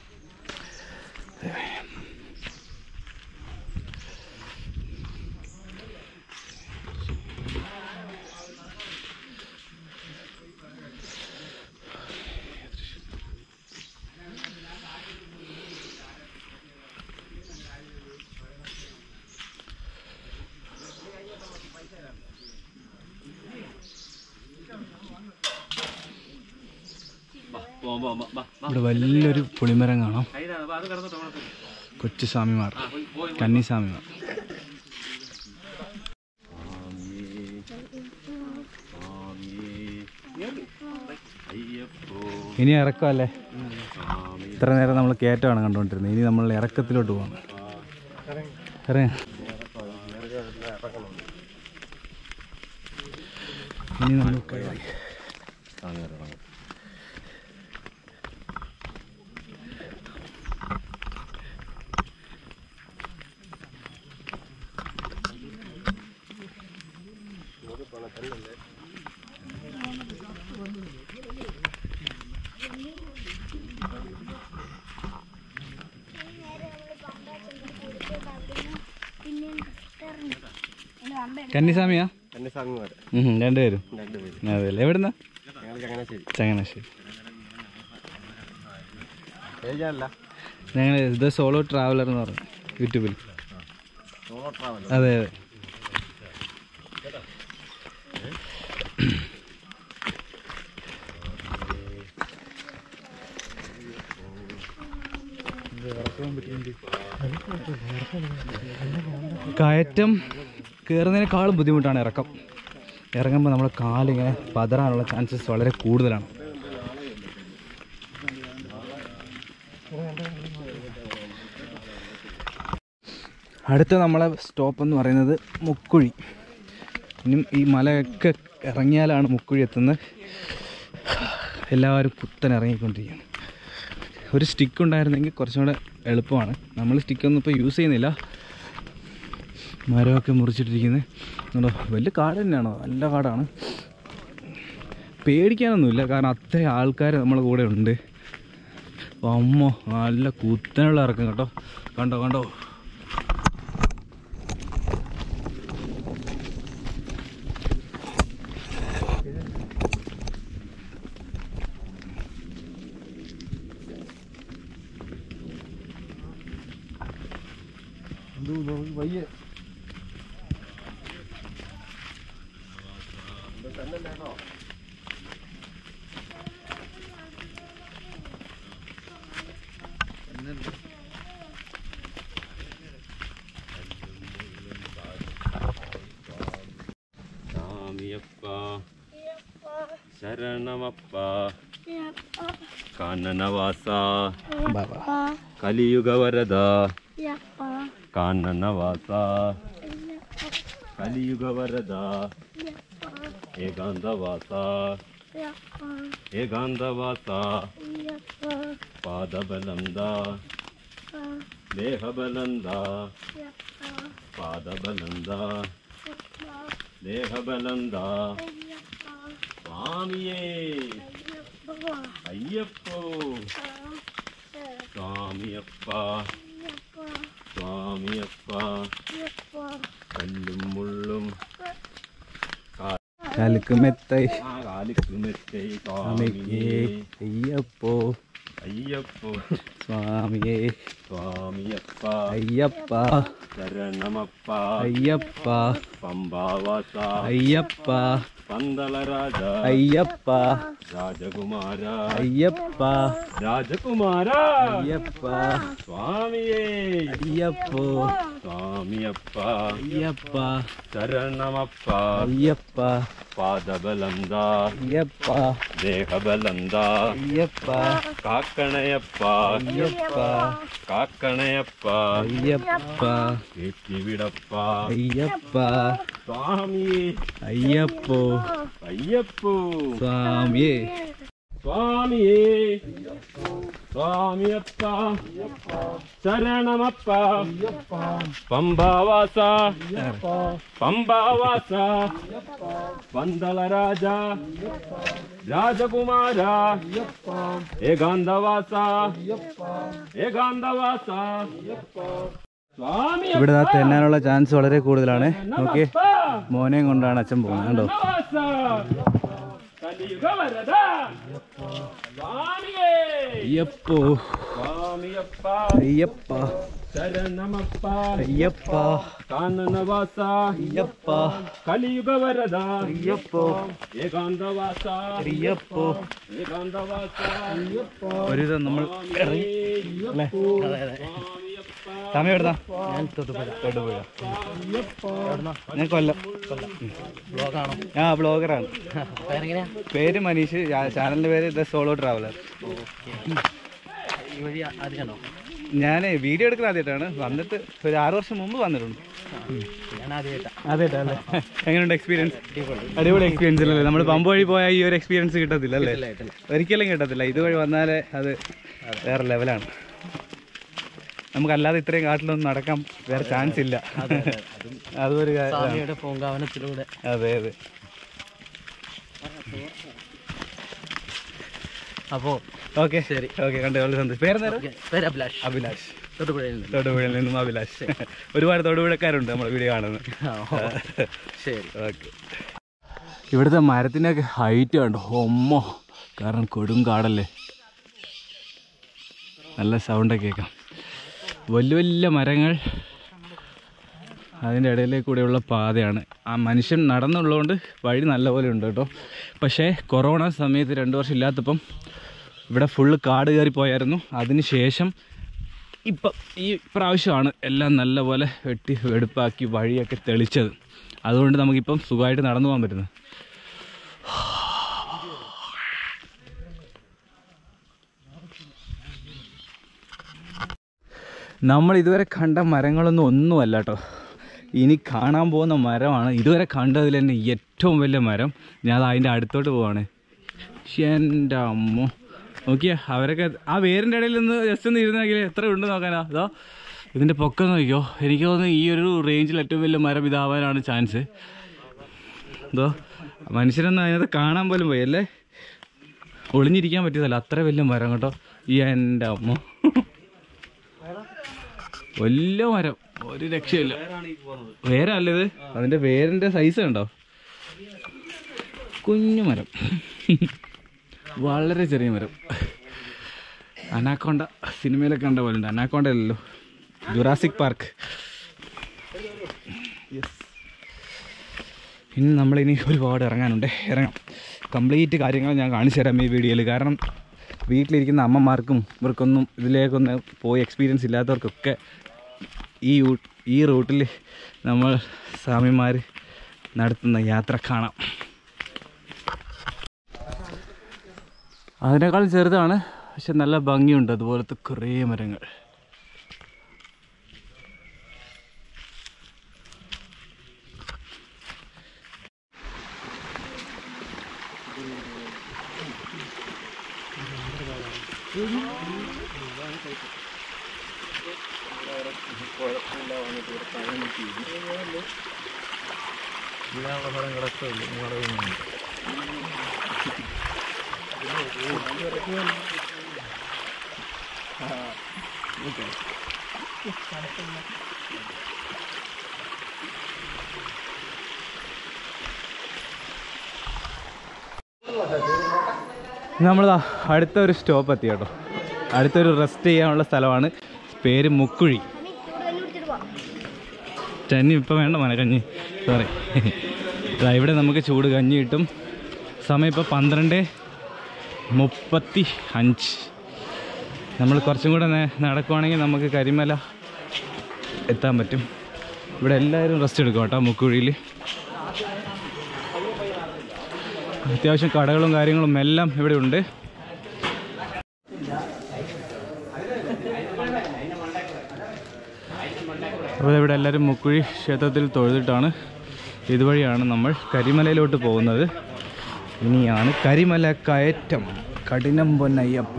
ഇവിടെ വലിയൊരു പുളിമരം കാണാം കൊച്ചു സ്വാമിമാർ കന്നി സ്വാമിമാർ ഇനി ഇറക്കമല്ലേ ഇത്ര നേരം നമ്മൾ കയറ്റമാണ് കണ്ടുകൊണ്ടിരുന്നത് ഇനി നമ്മൾ ഇറക്കത്തിലോട്ട് പോകണം ഇറങ്ങ ഇനി നമ്മൾ കയറി കന്നിസ്വാമിയാ എന്റെ സ്വാമിമാർ ഉം, രണ്ടുപേരും രണ്ടുപേരും അതെല്ലേ എവിടുന്ന ഞങ്ങൾ ചങ്ങനാശ്ശേരി ചങ്ങനാശ്ശേരി ഏജല്ല ഞങ്ങൾ ഇത് സോളോ ട്രാവലർ എന്ന് പറഞ്ഞു യൂട്യൂബിൽ സോളോ ട്രാവൽ അതെ അതെ കയറ്റം കയറുന്നതിനേക്കാളും ബുദ്ധിമുട്ടാണ് ഇറക്കം ഇറങ്ങുമ്പോൾ നമ്മുടെ കാലിങ്ങനെ പതറാനുള്ള ചാൻസസ് വളരെ കൂടുതലാണ് അടുത്ത നമ്മളെ സ്റ്റോപ്പ് എന്ന് പറയുന്നത് മുക്കുഴി ഇനിയും ഈ മലയൊക്കെ ഇറങ്ങിയാലാണ് മുക്കുഴി എത്തുന്നത് എല്ലാവരും കുത്തൻ ഇറങ്ങിക്കൊണ്ടിരിക്കുകയാണ് ഒരു സ്റ്റിക്ക് ഉണ്ടായിരുന്നെങ്കിൽ കുറച്ചും കൂടെ എളുപ്പമാണ് നമ്മൾ സ്റ്റിക്കൊന്നും ഇപ്പോൾ യൂസ് ചെയ്യുന്നില്ല മരമൊക്കെ മുറിച്ചിട്ടിരിക്കുന്നത് അതുകൊണ്ടോ വലിയ കാട് തന്നെയാണോ നല്ല കാടാണ് പേടിക്കാനൊന്നുമില്ല കാരണം അത്രയും ആൾക്കാർ നമ്മളെ കൂടെ ഉണ്ട് അമ്മോ നല്ല കുത്തനുള്ള ഇറക്കം കേട്ടോ കണ്ടോ കണ്ടോ വയ്യ ಸ್ವಾಮಿಯಪ್ಪ ಶರಣಮಪ್ಪ ಕಾನನವಾಸ ബാബാ ಕಲಿಯುಗ ವರದ ಕಾನನವಾಸ ಕಲಿಯುಗ ವರದ ಏಕಾಂತವಾಸ ಏಕಾಂತವಾಸ ಪಾದಬಲಂದ ದೇಹಬಲಂದ ಪಾದಬಲಂದ ದೇಹಬಲಂದ ಸ್ವಾಮಿಯೇ ಅಯ್ಯಪ್ಪೋ സ്വാമിയപ്പ സ്വാമിയപ്പ കല്ലും മുള്ളും കലുക്കുമെത്തായി ആ കാലിക്കുമെത്തേ സ്വാമിയേ സ്വാമിയേ അയ്യപ്പോ അയ്യപ്പോ സ്വാമിയേ സ്വാമിയ അയ്യപ്പ ശരണമപ്പ അയ്യപ്പ പമ്പാവാസ അയ്യപ്പ പന്തളരാജ അയ്യപ്പ രാജകുമാര അയ്യപ്പ രാജകുമാര അയ്യപ്പ സ്വാമിയേ അയ്യപ്പോ സ്വാമിയപ്പ അയ്യപ്പ ശരണമപ്പ അയ്യപ്പ പാദബലന്ത അയ്യപ്പ ദേഹബലന്ത അയ്യപ്പ കാക്കണയപ്പ അയ്യപ്പ കാക്കണയപ്പ അയ്യപ്പ കെട്ടിവിടപ്പ അയ്യപ്പ സ്വാമിയേ അയ്യപ്പോ അയ്യപ്പോ സ്വാമിയേ സ്വാമിയേ സ്വാമിയപ്പ ശരണമപ്പ പമ്പാവാസ പമ്പാവാസ പന്തളരാജ രാജകുമാര ഏകാന്തവാസ ഏകാന്തവാസ സ്വാമി ഇവിടെ ദാ തെന്നാനുള്ള ചാൻസ് വളരെ കൂടുതലാണ് നോക്കി മോനെയും കൊണ്ടാണ് അച്ഛൻ പോകുന്നത് കണ്ടോ കലിയുഗവരദ സ്വാമിയേ അയ്യപ്പോ സ്വാമിയപ്പ അയ്യപ്പ ശരണമപ്പ അയ്യപ്പ കാനനവാസ അയ്യപ്പ കലിയുഗവരദ അയ്യപ്പോ ഏകാന്തവാസ അയ്യപ്പോ ഏകാന്തവാസ ഒരുവിധം നമ്മൾ ഇറങ്ങി അല്ലേ സമയം എവിടുന്നാ ഞാൻ തൊടുപുഴ ഞാൻ കൊല്ലം ആ ബ്ലോഗറാണ് പേര് മനീഷ് ചാ- ചാനലിന്റെ പേര് ദ സോളോ ട്രാവലർ ഞാൻ വീഡിയോ എടുക്കുന്ന ആദ്യമായിട്ടാണ് വന്നിട്ട് ഒരു ആറ് വർഷം മുമ്പ് വന്നിട്ടുണ്ട് ആദ്യമായിട്ടല്ലേ എങ്ങനെയുണ്ട് എക്സ്പീരിയൻസ് അടിപൊളി എക്സ്പീരിയൻസ് അല്ലേ നമ്മൾ പമ്പ് വഴി പോയാൽ ഈ ഒരു എക്സ്പീരിയൻസ് കിട്ടത്തില്ല അല്ലേ ഒരിക്കലും കിട്ടത്തില്ല ഇതുവഴി വന്നാലേ അത് വേറെ ലെവലാണ് നമുക്കല്ലാതെ ഇത്രയും കാട്ടിലൊന്നും നടക്കാൻ വേറെ ചാൻസ് ഇല്ല അതൊരു കാര്യം പൂങ്കാവനത്തിലൂടെ അതെ അതെ അപ്പോ ഓക്കെ ശരി ഓക്കെ കണ്ടു വളരെ സന്തോഷം പേരെന്താ പേര് അഭിലാഷ് അഭിലാഷ് തൊടുപുഴയിൽ നിന്ന് തൊടുപുഴയിൽ നിന്നും അഭിലാഷ് ഒരുപാട് തൊടുപുഴക്കാരുണ്ട് നമ്മുടെ വീഡിയോ കാണുന്നത് ശരി ഓക്കെ ഇവിടുത്തെ മരത്തിനൊക്കെ ഹൈറ്റ് കണ്ടോ ഒമ്മോ കാരണം കൊടും കാടല്ലേ നല്ല സൗണ്ടൊക്കെ കേൾക്കാം വലിയ വലിയ മരങ്ങൾ അതിൻ്റെ ഇടയിലേക്ക് കൂടെയുള്ള പാതയാണ് ആ മനുഷ്യൻ നടന്നുള്ളതുകൊണ്ട് വഴി നല്ലപോലെ ഉണ്ട് കേട്ടോ പക്ഷേ കൊറോണ സമയത്ത് രണ്ട് വർഷം ഇല്ലാത്തപ്പം ഇവിടെ ഫുള്ള് കാട് കയറി പോയായിരുന്നു അതിന് ശേഷം ഇപ്പം ഈ പ്രാവശ്യമാണ് എല്ലാം നല്ലപോലെ വെട്ടി വെടുപ്പാക്കി വഴിയൊക്കെ തെളിച്ചത് അതുകൊണ്ട് നമുക്കിപ്പം സുഖമായിട്ട് നടന്നു പോകാൻ പറ്റുന്നത് നമ്മൾ ഇതുവരെ കണ്ട മരങ്ങളൊന്നും ഒന്നുമല്ല കേട്ടോ ഇനി കാണാൻ പോകുന്ന മരമാണ് ഇതുവരെ കണ്ടതിൽ തന്നെ ഏറ്റവും വലിയ മരം ഞാൻ ദാ അതിൻ്റെ അടുത്തോട്ട് പോവാണ് എൻ്റെ അമ്മോ നോക്കിയാ അവരൊക്കെ ആ വേരിൻ്റെ ഇടയിൽ നിന്ന് ജസ്റ്റ് ഒന്ന് ഇരുന്നെങ്കിൽ എത്ര ഉണ്ട് നോക്കാനാ അതോ ഇതിൻ്റെ പൊക്കം നോക്കിയോ എനിക്ക് തോന്നുന്നു ഈ ഒരു റേഞ്ചിൽ ഏറ്റവും വലിയ മരം ഇതാവാനാണ് ചാൻസ് എന്തോ മനുഷ്യരൊന്നും അതിനകത്ത് കാണാൻ പോലും പോയി അല്ലേ ഒളിഞ്ഞിരിക്കാൻ പറ്റിയതല്ല അത്ര വലിയ മരം കേട്ടോ ഈ എൻ്റെ അമ്മ വലിയ മരം ഒരു രക്ഷയില്ല വേരല്ല ഇത് അതിന്റെ വേരിന്റെ സൈസ് കണ്ടോ കുഞ്ഞു മരം വളരെ ചെറിയ മരം അനാക്കോണ്ട സിനിമയിലൊക്കെ കണ്ട പോലെ ഉണ്ട് അനാക്കോണ്ട അല്ലല്ലോ ജുറാസിക് പാർക്ക് ഇനി നമ്മളിനി ഒരുപാട് ഇറങ്ങാനുണ്ട് ഇറങ്ങാം കംപ്ലീറ്റ് കാര്യങ്ങൾ ഞാൻ കാണിച്ചു തരാം ഈ വീഡിയോയിൽ കാരണം വീട്ടിലിരിക്കുന്ന അമ്മമാർക്കും ഇവർക്കൊന്നും ഇതിലേക്കൊന്ന് പോയി എക്സ്പീരിയൻസ് ഇല്ലാത്തവർക്കൊക്കെ ഈ യൂ- ഈ റൂട്ടിൽ നമ്മൾ സ്വാമിമാർ നടത്തുന്ന യാത്ര കാണാം അതിനേക്കാൾ ചെറുതാണ് പക്ഷെ നല്ല ഭംഗിയുണ്ട് അതുപോലത്തെ കുറേ മരങ്ങൾ നമ്മളിതാ അടുത്തൊരു സ്റ്റോപ്പ് എത്തി കേട്ടോ അടുത്തൊരു റെസ്റ്റ് ചെയ്യാനുള്ള സ്ഥലമാണ് പേര് മുക്കുഴി ചന്നി ഇപ്പം വേണ്ട മോനെ കഞ്ഞി സോറി ദാ ഇവിടെ നമുക്ക് ചൂട് കഞ്ഞി കിട്ടും സമയം ഇപ്പോൾ പന്ത്രണ്ട് മുപ്പത്തി അഞ്ച് നമ്മൾ കുറച്ചും കൂടെ നേ- നടക്കുവാണെങ്കിൽ നമുക്ക് കരിമല എത്താൻ പറ്റും ഇവിടെ എല്ലാവരും റെസ്റ്റ് എടുക്കും കേട്ടോ മുക്കുഴിയിൽ അത്യാവശ്യം കടകളും കാര്യങ്ങളും എല്ലാം ഇവിടെ ഉണ്ട് അപ്പോൾ ഇവിടെ എല്ലാവരും മുക്കുഴി ക്ഷേത്രത്തിൽ തൊഴുതിട്ടാണ് ഇതുവഴിയാണ് നമ്മൾ കരിമലയിലോട്ട് പോകുന്നത് ഇനിയാണ് കരിമല കയറ്റം കഠിനം പൊന്നയ്യപ്പ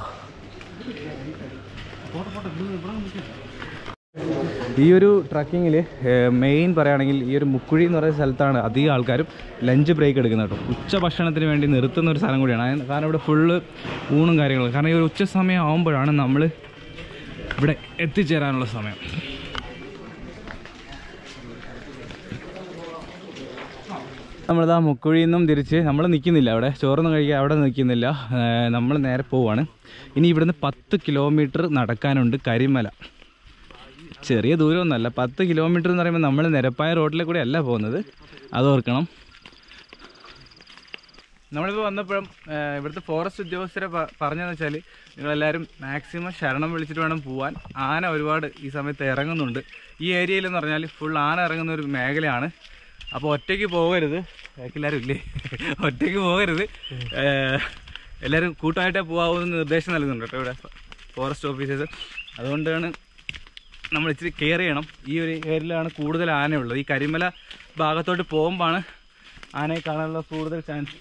ഈ ഒരു ട്രക്കിങ്ങിൽ മെയിൻ പറയുകയാണെങ്കിൽ ഈ ഒരു മുക്കുഴി എന്ന് പറയുന്ന സ്ഥലത്താണ് അധികം ആൾക്കാരും ലഞ്ച് ബ്രേക്ക് എടുക്കുന്നത് കേട്ടോ ഉച്ച ഭക്ഷണത്തിന് വേണ്ടി നിർത്തുന്ന ഒരു സ്ഥലം കൂടിയാണ് അതിന് കാരണം ഇവിടെ ഫുള്ള് ഊണും കാര്യങ്ങളും കാരണം ഈ ഒരു ഉച്ച സമയം ആകുമ്പോഴാണ് നമ്മൾ ഇവിടെ എത്തിച്ചേരാനുള്ള സമയം നമ്മളിതാ മുക്കുഴിയിൽ നിന്നും തിരിച്ച് നമ്മൾ നിൽക്കുന്നില്ല അവിടെ ചോറൊന്നും കഴിക്കാൻ അവിടെ നിൽക്കുന്നില്ല നമ്മൾ നേരെ പോവാണ് ഇനി ഇവിടുന്ന് പത്ത് കിലോമീറ്റർ നടക്കാനുണ്ട് കരിമല ചെറിയ ദൂരമൊന്നുമല്ല പത്ത് കിലോമീറ്റർ എന്ന് പറയുമ്പോൾ നമ്മൾ നിരപ്പായ റോഡിലെ കൂടെ അല്ല പോകുന്നത് അത് ഓർക്കണം നമ്മളിപ്പോൾ വന്നപ്പോഴും ഏഹ്, ഇവിടുത്തെ ഫോറസ്റ്റ് ഉദ്യോഗസ്ഥരെ പ- പറഞ്ഞതെന്ന് വെച്ചാൽ നിങ്ങളെല്ലാവരും മാക്സിമം ശരണം വിളിച്ചിട്ട് വേണം പോവാൻ ആന ഒരുപാട് ഈ സമയത്ത് ഇറങ്ങുന്നുണ്ട് ഈ ഏരിയയിൽ എന്ന് പറഞ്ഞാൽ ഫുൾ ആന ഇറങ്ങുന്ന ഒരു മേഖലയാണ് അപ്പോൾ ഒറ്റയ്ക്ക് പോകരുത് ബാക്കിയെല്ലാവരും ഇല്ലേ ഒറ്റയ്ക്ക് പോകരുത് ഏഹ്, എല്ലാവരും കൂട്ടമായിട്ടേ പോകാവൂന്ന് നിർദ്ദേശം നൽകുന്നുണ്ട് കേട്ടോ ഇവിടെ ഫോറസ്റ്റ് ഓഫീസേഴ്സ് അതുകൊണ്ടാണ് നമ്മൾ ഇച്ചിരി കെയർ ചെയ്യണം ഈ ഒരു ഏരിയയിലാണ് കൂടുതൽ ആനയുള്ളത് ഈ കരിമല ഭാഗത്തോട്ട് പോകുമ്പോഴാണ് ആനയെ കാണാനുള്ള കൂടുതൽ ചാൻസ്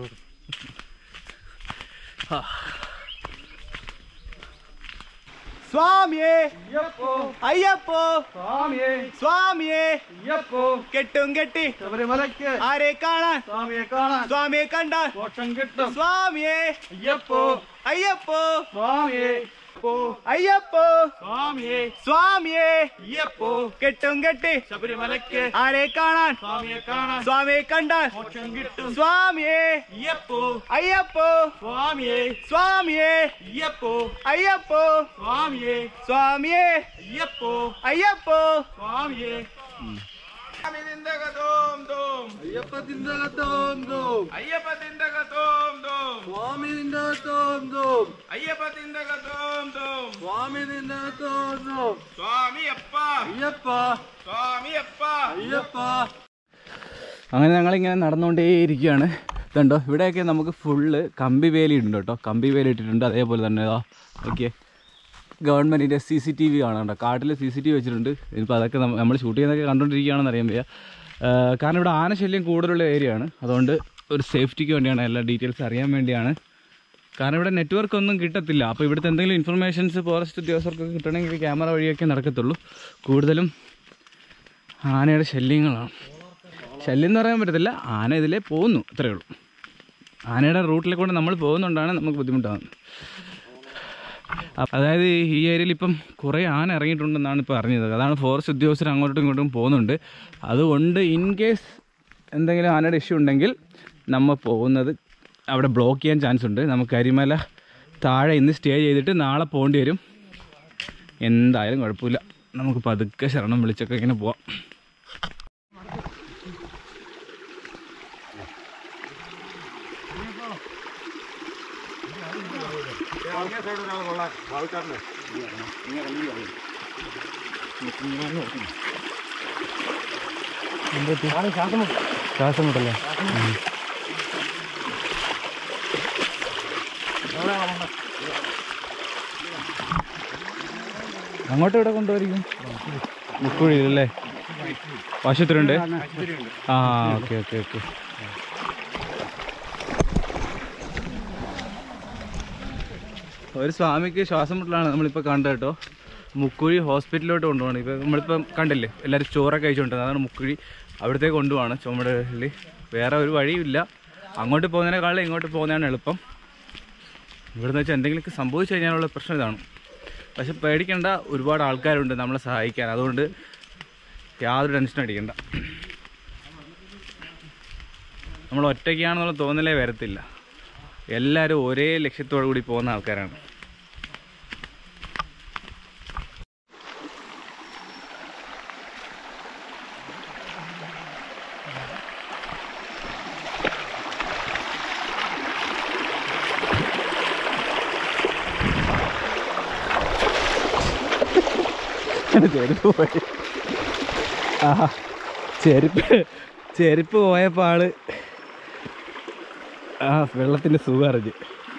സ്വാമിയേ അയ്യപ്പോ സ്വാമിയേ സ്വാമിയേ അയ്യപ്പോ കെട്ടും കെട്ടി ശബരിമലയ്ക്ക് ആരെ കാണാൻ സ്വാമിയെ കാണാൻ സ്വാമിയെ കണ്ടാൽ മോക്ഷം കിട്ടും സ്വാമിയേ അയ്യപ്പോ അയ്യപ്പോ സ്വാമിയേ അയ്യപ്പോ സ്വാമിയേ സ്വാമിയേ അയ്യപ്പോ കെട്ടും കെട്ടി ശബരിമലയ്ക്ക് ആരെ കാണാൻ സ്വാമിയെ കാണാൻ സ്വാമിയെ കണ്ടാൽ മോക്ഷം കിട്ടും സ്വാമിയേ അയ്യപ്പോ അയ്യപ്പോ സ്വാമിയേ സ്വാമിയേ അയ്യപ്പോ അയ്യപ്പോ സ്വാമിയേ സ്വാമിയേ അയ്യപ്പോ അയ്യപ്പോ സ്വാമിയേ അങ്ങനെ ഞങ്ങളിങ്ങനെ നടന്നുകൊണ്ടേയിരിക്കുകയാണ് ഇതുണ്ടോ ഇവിടെയൊക്കെ നമുക്ക് ഫുള്ള് കമ്പി വേലി ഉണ്ട് കേട്ടോ കമ്പി വേലി ഇട്ടിട്ടുണ്ട് അതേപോലെ തന്നെ ഇതാ ഓക്കെ ഗവൺമെൻറ്റിൻ്റെ സി സി ടി വി കാണാം കേട്ടോ കാട്ടിൽ സി സി ടി വി വെച്ചിട്ടുണ്ട് ഇപ്പോൾ അതൊക്കെ നമ്മൾ ഷൂട്ട് ചെയ്യുന്നതൊക്കെ കണ്ടുകൊണ്ടിരിക്കുകയാണെന്ന് അറിയാൻ വയ്യ ആ, കാരണം ഇവിടെ ആനശല്യം കൂടുതലുള്ള ഏരിയ ആണ് അതുകൊണ്ട് ഒരു സേഫ്റ്റിക്ക് വേണ്ടിയാണ് എല്ലാ ഡീറ്റെയിൽസ് അറിയാൻ വേണ്ടിയാണ് കാരണം ഇവിടെ നെറ്റ്വർക്ക് ഒന്നും കിട്ടത്തില്ല അപ്പോൾ ഇവിടുത്തെ എന്തെങ്കിലും ഇൻഫർമേഷൻസ് ഫോറസ്റ്റ് ഉദ്യോഗസ്ഥർക്കൊക്കെ കിട്ടണമെങ്കിൽ ക്യാമറ വഴിയൊക്കെ നടക്കത്തുള്ളൂ കൂടുതലും ആനയുടെ ശല്യങ്ങളാണ് ശല്യം എന്ന് പറയാൻ പറ്റത്തില്ല ആന ഇതിലേ പോകുന്നു അത്രയേ ഉള്ളൂ ആനയുടെ റൂട്ടിലെ കൂടെ നമ്മൾ പോകുന്നുകൊണ്ടാണ് നമുക്ക് ബുദ്ധിമുട്ടാകുന്നത് അപ്പ- അതായത് ഈ ഏരിയയിൽ ഇപ്പം കുറേ ആന ഇറങ്ങിയിട്ടുണ്ടെന്നാണ് ഇപ്പോൾ അറിഞ്ഞത് അതാണ് ഫോറസ്റ്റ് ഉദ്യോഗസ്ഥർ അങ്ങോട്ടും ഇങ്ങോട്ടും പോകുന്നുണ്ട് അതുകൊണ്ട് ഇൻ കേസ് എന്തെങ്കിലും ആനയുടെ ഇഷ്യൂ ഉണ്ടെങ്കിൽ നമ്മൾ പോകുന്നത് അവിടെ ബ്ലോക്ക് ചെയ്യാൻ ചാൻസ് ഉണ്ട് നമുക്ക് കരിമല താഴെ ഇന്ന് സ്റ്റേ ചെയ്തിട്ട് നാളെ പോകേണ്ടി വരും എന്തായാലും കുഴപ്പമില്ല നമുക്ക് പതുക്കെ ശരണം വിളിച്ചൊക്കെ ഇങ്ങനെ പോവാം ശ്വാസം മുട്ടല്ലേ അങ്ങോട്ട് ഇവിടെ കൊണ്ടുപോയിരിക്കും മുക്കുഴിയിലല്ലേ ആശുപത്രി ഉണ്ട് ആ ഓക്കെ ഓക്കെ ഓക്കെ ഒരു സ്വാമിക്ക് ശ്വാസം മുട്ടലാണ് നമ്മളിപ്പോൾ കണ്ടത് കേട്ടോ മുക്കുഴി ഹോസ്പിറ്റലിലോട്ട് കൊണ്ടുപോകണം ഇപ്പോൾ നമ്മളിപ്പം കണ്ടില്ലേ എല്ലാവരും ചോറൊക്കെ കഴിച്ചുകൊണ്ടിരുന്നത് അതാണ് മുക്കുഴി അവിടത്തേക്ക് കൊണ്ടുപോവാണ് ചുമടലിൽ വേറെ ഒരു വഴിയില്ല അങ്ങോട്ട് പോകുന്നതിനേക്കാളും ഇങ്ങോട്ട് പോകുന്നതാണ് എളുപ്പം ഇവിടുന്ന് വെച്ചാൽ എന്തെങ്കിലുമൊക്കെ സംഭവിച്ചു കഴിഞ്ഞാലുള്ള പ്രശ്നം ഇതാണ് പക്ഷെ പേടിക്കേണ്ട ഒരുപാട് ആൾക്കാരുണ്ട് നമ്മളെ സഹായിക്കാൻ അതുകൊണ്ട് യാതൊരു ടെൻഷനും അടിക്കണ്ട നമ്മൾ ഒറ്റയ്ക്കാണെന്നുള്ള തോന്നലേ വരത്തില്ല എല്ലാവരും ഒരേ ലക്ഷ്യത്തോടു കൂടി പോകുന്ന ആൾക്കാരാണ് ചെരുപ്പ് പോയി ആഹാ ചെരുപ്പ് ചെരുപ്പ് പോയപ്പോൾ ആള് ആ വെള്ളത്തിൻ്റെ സുഖം അറിഞ്ഞ്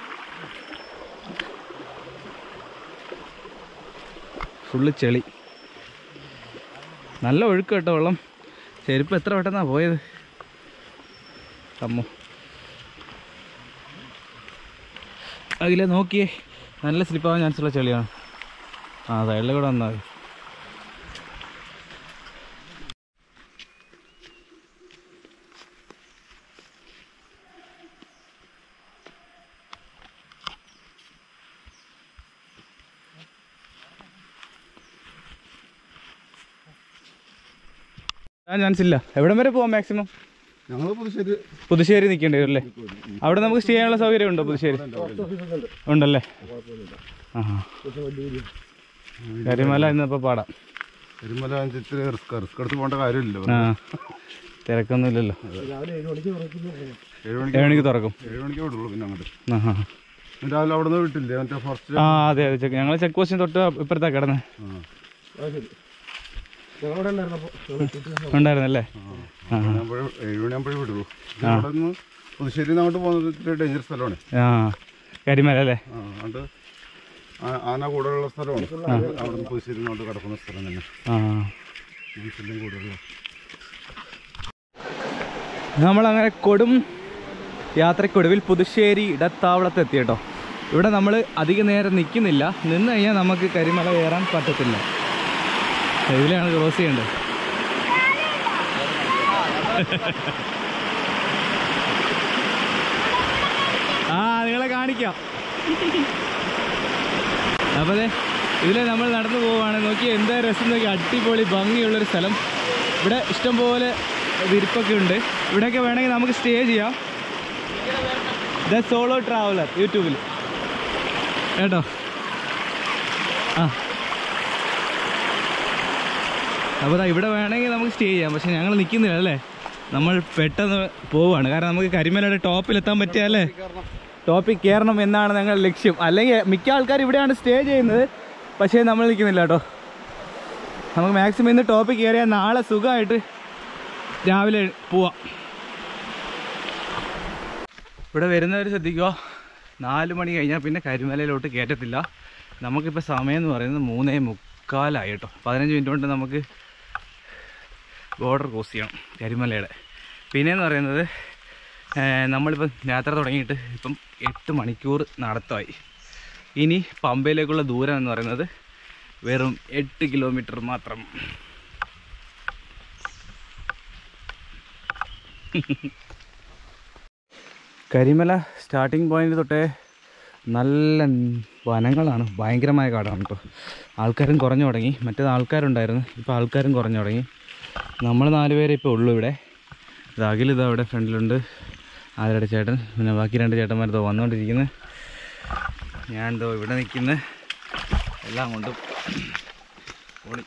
ഫുള്ള് ചെളി നല്ല ഒഴുക്ക് കേട്ടോ വെള്ളം ചെരുപ്പ് എത്ര പെട്ടെന്നാ പോയത് അമ്മോ അതിലെ നോക്കിയേ നല്ല സ്ലിപ്പാവാൻ ചാൻസ് ഉള്ള ചെളിയാണ് ആ സൈഡിൽ കൂടെ വന്നാൽ മതി ആ ചാൻസ് ഇല്ല എവിടം വരെ പോവാം മാക്സിമം ഞങ്ങൾ പുതുശ്ശേരി പുതുശ്ശേരി നിൽക്കേണ്ടി വരും അല്ലേ അവിടെ നമുക്ക് സ്റ്റേ ചെയ്യാനുള്ള സൗകര്യം ഉണ്ടോ പുതുശ്ശേരി ഉണ്ടല്ലേ ആ കരിമല ഇന്നിപ്പോൾ പാടാം തിരുമല അഞ്ചിത്തിരി റിസ്ക് റിസ്ക് എടുത്ത് പോകേണ്ട കാര്യമില്ല ആ തിരക്കൊന്നുമില്ലല്ലോ ഏഴ് മണിക്ക് ഏഴ് മണിക്ക് തുറക്കും ഏഴ് മണിക്കേ വിടുള്ളൂ പിന്നെ അങ്ങോട്ട് ആ ആ. പിന്നെ രാവിലെ അവിടെ നിന്ന് വിട്ടില്ലേ മറ്റേ ഫോറസ്റ്റ് ആ അതെ അതെ ചെക്ക് ഞങ്ങൾ ചെക്ക് പോസ്റ്റിന് തൊട്ട് ഇപ്പുറത്താ കിടന്ന് ഉണ്ടായിരുന്നല്ലേ ആ ഏഴ് മണിയാകുമ്പോഴേ വിടുള്ളൂ പിന്നെ അവിടെ നിന്ന് പുതുശ്ശേരി അങ്ങോട്ട് പോകുന്നത് ഇത്തിരി ഡേഞ്ചർ സ്ഥലമാണ് ആ കരിമല അല്ലേ ആ അതുകൊണ്ട് ആ- ആന കൂടുതലുള്ള സ്ഥലമാണ് അവിടെ നിന്ന് പുതുശ്ശേരി അങ്ങോട്ട് കിടക്കുന്ന സ്ഥലം തന്നെ ആ മനുഷ്യൻ്റെയും കൂടുതലുള്ള നമ്മളങ്ങനെ കൊടും യാത്രക്കൊടുവിൽ പുതുശ്ശേരി ഇടത്താവളത്ത് എത്തി കേട്ടോ ഇവിടെ നമ്മൾ അധിക നേരം നിൽക്കുന്നില്ല നിന്ന് കഴിഞ്ഞാൽ നമുക്ക് കരിമല കയറാൻ പറ്റത്തില്ല ഇതിലാണ് ക്രോസ് ചെയ്യേണ്ടത് ആ നിങ്ങളെ കാണിക്കാം അപ്പോൾ അതെ ഇതിൽ നമ്മൾ നടന്നു പോവുകയാണ് നോക്കി എന്താ രസം നോക്കി അടിപൊളി ഭംഗിയുള്ളൊരു സ്ഥലം ഇവിടെ ഇഷ്ടംപോലെ വിരിപ്പൊക്കെ ഉണ്ട് ഇവിടെയൊക്കെ വേണമെങ്കിൽ നമുക്ക് സ്റ്റേ ചെയ്യാം ദ സോളോ ട്രാവലർ യൂട്യൂബിൽ കേട്ടോ ആ അപ്പോൾ ദാ ഇവിടെ വേണമെങ്കിൽ നമുക്ക് സ്റ്റേ ചെയ്യാം പക്ഷെ ഞങ്ങൾ നിൽക്കുന്നില്ല അല്ലേ നമ്മൾ പെട്ടെന്ന് പോവുകയാണ് കാരണം നമുക്ക് കരിമലയുടെ ടോപ്പിലെത്താൻ പറ്റിയാലേ ടോപ്പിൽ കയറണം എന്നാണ് ഞങ്ങളുടെ ലക്ഷ്യം അല്ലെങ്കിൽ മിക്ക ആൾക്കാർ ഇവിടെയാണ് സ്റ്റേ ചെയ്യുന്നത് പക്ഷേ നമ്മൾ നിൽക്കുന്നില്ല കേട്ടോ നമുക്ക് മാക്സിമം ഇന്ന് ടോപ്പിൽ കയറിയാൽ നാളെ സുഖമായിട്ട് രാവിലെ പോവാം ഇവിടെ വരുന്നവർ ശ്രദ്ധിക്കുക നാല് മണി കഴിഞ്ഞാൽ പിന്നെ കരിമലയിലോട്ട് കയറ്റത്തില്ല നമുക്കിപ്പോൾ സമയം എന്ന് പറയുന്നത് മൂന്നേ മുക്കാലായി കേട്ടോ പതിനഞ്ച് മിനിറ്റ് കൊണ്ട് നമുക്ക് ബോർഡർ ക്രോസ് ചെയ്യണം കരിമലയുടെ പിന്നെയെന്ന് പറയുന്നത് ഏർ, നമ്മളിപ്പം യാത്ര തുടങ്ങിയിട്ട് ഇപ്പം എട്ട് മണിക്കൂർ നടത്തമായി ഇനി പമ്പയിലേക്കുള്ള ദൂരം എന്ന് പറയുന്നത് വെറും എട്ട് കിലോമീറ്റർ മാത്രം കരിമല സ്റ്റാർട്ടിങ് പോയിന്റ് തൊട്ടേ നല്ല വനങ്ങളാണ് ഭയങ്കരമായ കാടാണ് കേട്ടോ ആൾക്കാരും കുറഞ്ഞു തുടങ്ങി മറ്റേത് ആൾക്കാരുണ്ടായിരുന്നു ഇപ്പോൾ ആൾക്കാരും കുറഞ്ഞു തുടങ്ങി നമ്മൾ നാല് പേരെ ഇപ്പോൾ ഉള്ളൂ ഇവിടെ ഇത് അഖിൽ ഇതാ ഇവിടെ ഫ്രണ്ടിലുണ്ട് ആരുടെ ചേട്ടൻ പിന്നെ ബാക്കി രണ്ട് ചേട്ടന്മാർ ഇതോ വന്നുകൊണ്ടിരിക്കുന്നത് ഞാൻ ഇതോ ഇവിടെ നിൽക്കുന്നത് എല്ലാം കൊണ്ടും ഓടി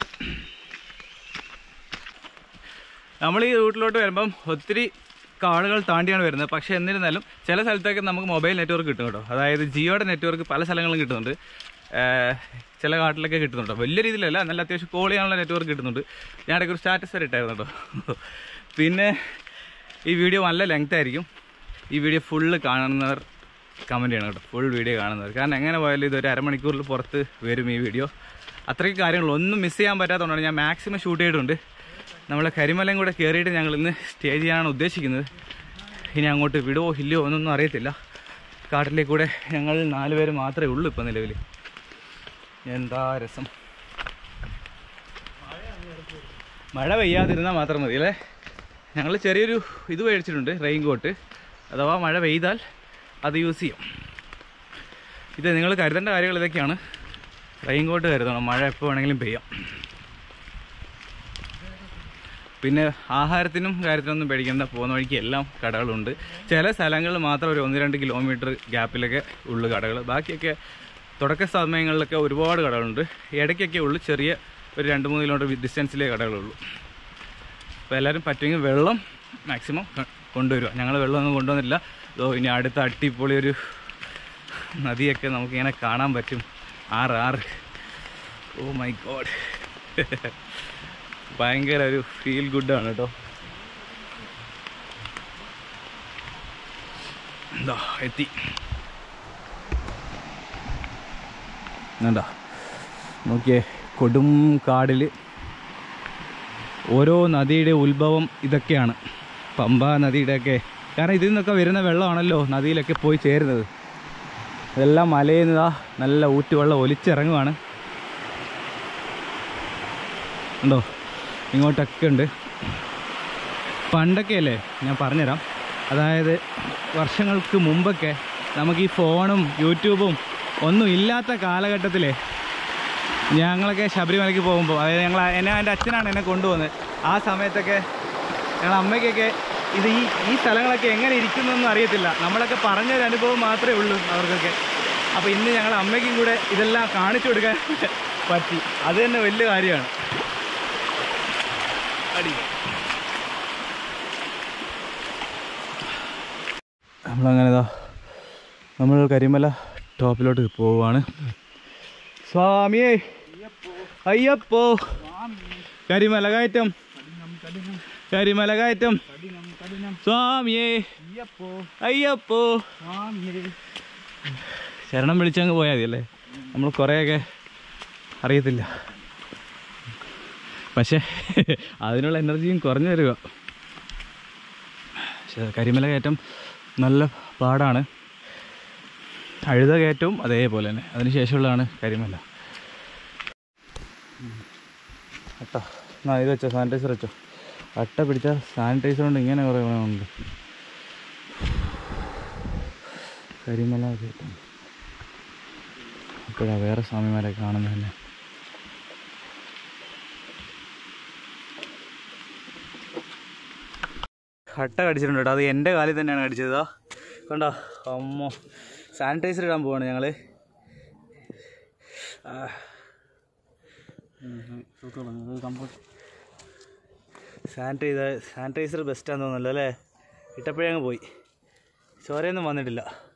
നമ്മൾ ഈ റൂട്ടിലോട്ട് വരുമ്പം ഒത്തിരി കാടുകൾ താണ്ടിയാണ് വരുന്നത് പക്ഷേ എന്നിരുന്നാലും ചില സ്ഥലത്തൊക്കെ നമുക്ക് മൊബൈൽ നെറ്റ്വർക്ക് കിട്ടും കേട്ടോ അതായത് ജിയോയുടെ നെറ്റ്വർക്ക് പല സ്ഥലങ്ങളിലും കിട്ടുന്നുണ്ട് ഏർ ചില കാട്ടിലൊക്കെ കിട്ടുന്നുണ്ട് വലിയ രീതിയിലല്ല നല്ല അത്യാവശ്യം കോൾ ചെയ്യാനുള്ള നെറ്റ്വർക്ക് കിട്ടുന്നുണ്ട് ഞാൻ ഇടയ്ക്ക് ഒരു സ്റ്റാറ്റസ് വരെ ഇട്ടായിരുന്നു കേട്ടോ പിന്നെ ഈ വീഡിയോ നല്ല ലെങ്ത് ആയിരിക്കും ഈ വീഡിയോ ഫുള്ള് കാണുന്നവർ കമൻറ്റ് ചെയ്യണം കേട്ടോ ഫുൾ വീഡിയോ കാണുന്നവർ കാരണം എങ്ങനെ പോയാലും ഇതൊരു അരമണിക്കൂറിൽ പുറത്ത് വരും ഈ വീഡിയോ അത്രയ്ക്ക് കാര്യങ്ങൾ ഒന്നും മിസ് ചെയ്യാൻ പറ്റാത്തതുകൊണ്ടാണ് ഞാൻ മാക്സിമം ഷൂട്ട് ചെയ്തിട്ടുണ്ട് നമ്മൾ കരിമലയും കൂടെ കയറിയിട്ട് ഞങ്ങൾ ഇന്ന് സ്റ്റേ ചെയ്യാനാണ് ഉദ്ദേശിക്കുന്നത് ഇനി അങ്ങോട്ട് വിടുവോ ഇല്ലയോ എന്നൊന്നും അറിയത്തില്ല കാട്ടിലേക്ക് കൂടെ ഞങ്ങൾ നാല് പേര് മാത്രമേ ഉള്ളൂ ഇപ്പം നിലവിൽ എന്താ രസം മഴ പെയ്യാതിരുന്നാൽ മാത്രം മതി അല്ലേ ഞങ്ങൾ ചെറിയൊരു ഇത് മേടിച്ചിട്ടുണ്ട് റെയിൻ കോട്ട് അഥവാ മഴ പെയ്താൽ അത് യൂസ് ചെയ്യും ഇത് നിങ്ങൾ കരുതേണ്ട കാര്യങ്ങൾ ഇതൊക്കെയാണ് റെയിൻ കോട്ട് കരുതണം മഴ എപ്പോൾ വേണമെങ്കിലും പെയ്യാം പിന്നെ ആഹാരത്തിനും കാര്യത്തിനൊന്നും പേടിക്കേണ്ട പോകുന്ന വഴിക്ക് എല്ലാം കടകളുണ്ട് ചില സ്ഥലങ്ങളിൽ മാത്രം ഒരു ഒന്ന് രണ്ട് കിലോമീറ്റർ ഗ്യാപ്പിലൊക്കെ ഉള്ളു കടകൾ ബാക്കിയൊക്കെ തുടക്ക സമയങ്ങളിലൊക്കെ ഒരുപാട് കടകളുണ്ട് ഇടയ്ക്കൊക്കെ ഉള്ളു ചെറിയ ഒരു രണ്ട് മൂന്ന് കിലോമീറ്റർ ഡിസ്റ്റൻസിലേ കടകളുള്ളൂ അപ്പോൾ എല്ലാവരും പറ്റുമെങ്കിൽ വെള്ളം മാക്സിമം കൊണ്ടുവരിക ഞങ്ങൾ വെള്ളമൊന്നും കൊണ്ടുവന്നില്ല ഇതോ ഇനി അടുത്ത അടിപൊളി ഒരു നദിയൊക്കെ നമുക്കിങ്ങനെ കാണാൻ പറ്റും ആറ് ആറ് ഓ മൈ ഗോഡ് ഭയങ്കര ഒരു ഫീൽ ഗുഡാണ് കേട്ടോ എന്താ എത്തി എന്താ നോക്കിയേ കൊടും കാടിൽ ഓരോ നദിയുടെ ഉത്ഭവം ഇതൊക്കെയാണ് പമ്പ നദിയുടെയൊക്കെ കാരണം ഇതിൽ നിന്നൊക്കെ വരുന്ന വെള്ളമാണല്ലോ നദിയിലൊക്കെ പോയി ചേരുന്നത് ഇതെല്ലാം മലയിൽ നിന്നാ നല്ല ഊറ്റുവെള്ളം ഒലിച്ചിറങ്ങുവാണ് ഉണ്ടോ ഇങ്ങോട്ടൊക്കെ ഉണ്ട് പണ്ടൊക്കെ അല്ലേ ഞാൻ പറഞ്ഞുതരാം അതായത് വർഷങ്ങൾക്ക് മുമ്പൊക്കെ നമുക്ക് ഈ ഫോണും യൂട്യൂബും ഒന്നും ഇല്ലാത്ത കാലഘട്ടത്തിലേ ഞങ്ങളൊക്കെ ശബരിമലയ്ക്ക് പോകുമ്പോൾ അതായത് ഞങ്ങൾ എന്നെ എൻ്റെ അച്ഛനാണ് എന്നെ കൊണ്ടുപോകുന്നത് ആ സമയത്തൊക്കെ ഞങ്ങൾ അമ്മയ്ക്കൊക്കെ ഇത് ഈ ഈ സ്ഥലങ്ങളൊക്കെ എങ്ങനെ ഇരിക്കുന്നൊന്നും അറിയത്തില്ല നമ്മളൊക്കെ പറഞ്ഞൊരു അനുഭവം മാത്രമേ ഉള്ളൂ അവർക്കൊക്കെ അപ്പോൾ ഇന്ന് ഞങ്ങൾ അമ്മയ്ക്കും കൂടെ ഇതെല്ലാം കാണിച്ചു കൊടുക്കാൻ പറ്റി അത് തന്നെ വലിയ കാര്യമാണ് അടി നമ്മളങ്ങനെ ഇതാ നമ്മൾ കരിമല ടോപ്പിലോട്ട് പോവുകയാണ് സ്വാമിയേ അയ്യപ്പോ കരിമല കയറ്റം കരിമല കയറ്റം സ്വാമിയേ അയ്യപ്പോ ശരണം വിളിച്ചങ്ങ് പോയാൽ മതി അല്ലേ നമ്മൾ കുറേയൊക്കെ അറിയത്തില്ല പക്ഷേ അതിനുള്ള എനർജിയും കുറഞ്ഞു വരിക പക്ഷേ കരിമല കയറ്റം നല്ല പാടാണ് അഴുത കയറ്റവും അതേപോലെ തന്നെ അതിന് ശേഷമുള്ളതാണ് കരിമല അട്ടോ എന്നാ ഇത് വെച്ചോ സാനിറ്റൈസർ വെച്ചോ അട്ട പിടിച്ച സാനിറ്റൈസർ കൊണ്ട് ഇങ്ങനെ കുറേ ഗുണമുണ്ട് കരിമല കയറ്റം അപ്പോഴാ വേറെ സ്വാമിമാരെ കാണുന്നത് തന്നെ കട്ട കടിച്ചിട്ടുണ്ട് കേട്ടോ അത് എൻ്റെ കാലിൽ തന്നെയാണ് കടിച്ചത് കണ്ടോ അമ്മോ സാനിറ്റൈസർ ഇടാൻ പോവാണ് ഞങ്ങൾ സാനിറ്റൈസർ സാനിറ്റൈസർ ബെസ്റ്റാന്ന് തോന്നുന്നല്ലോ അല്ലേ ഇട്ടപ്പോഴേ അങ്ങ് പോയി ചോരയൊന്നും വന്നിട്ടില്ല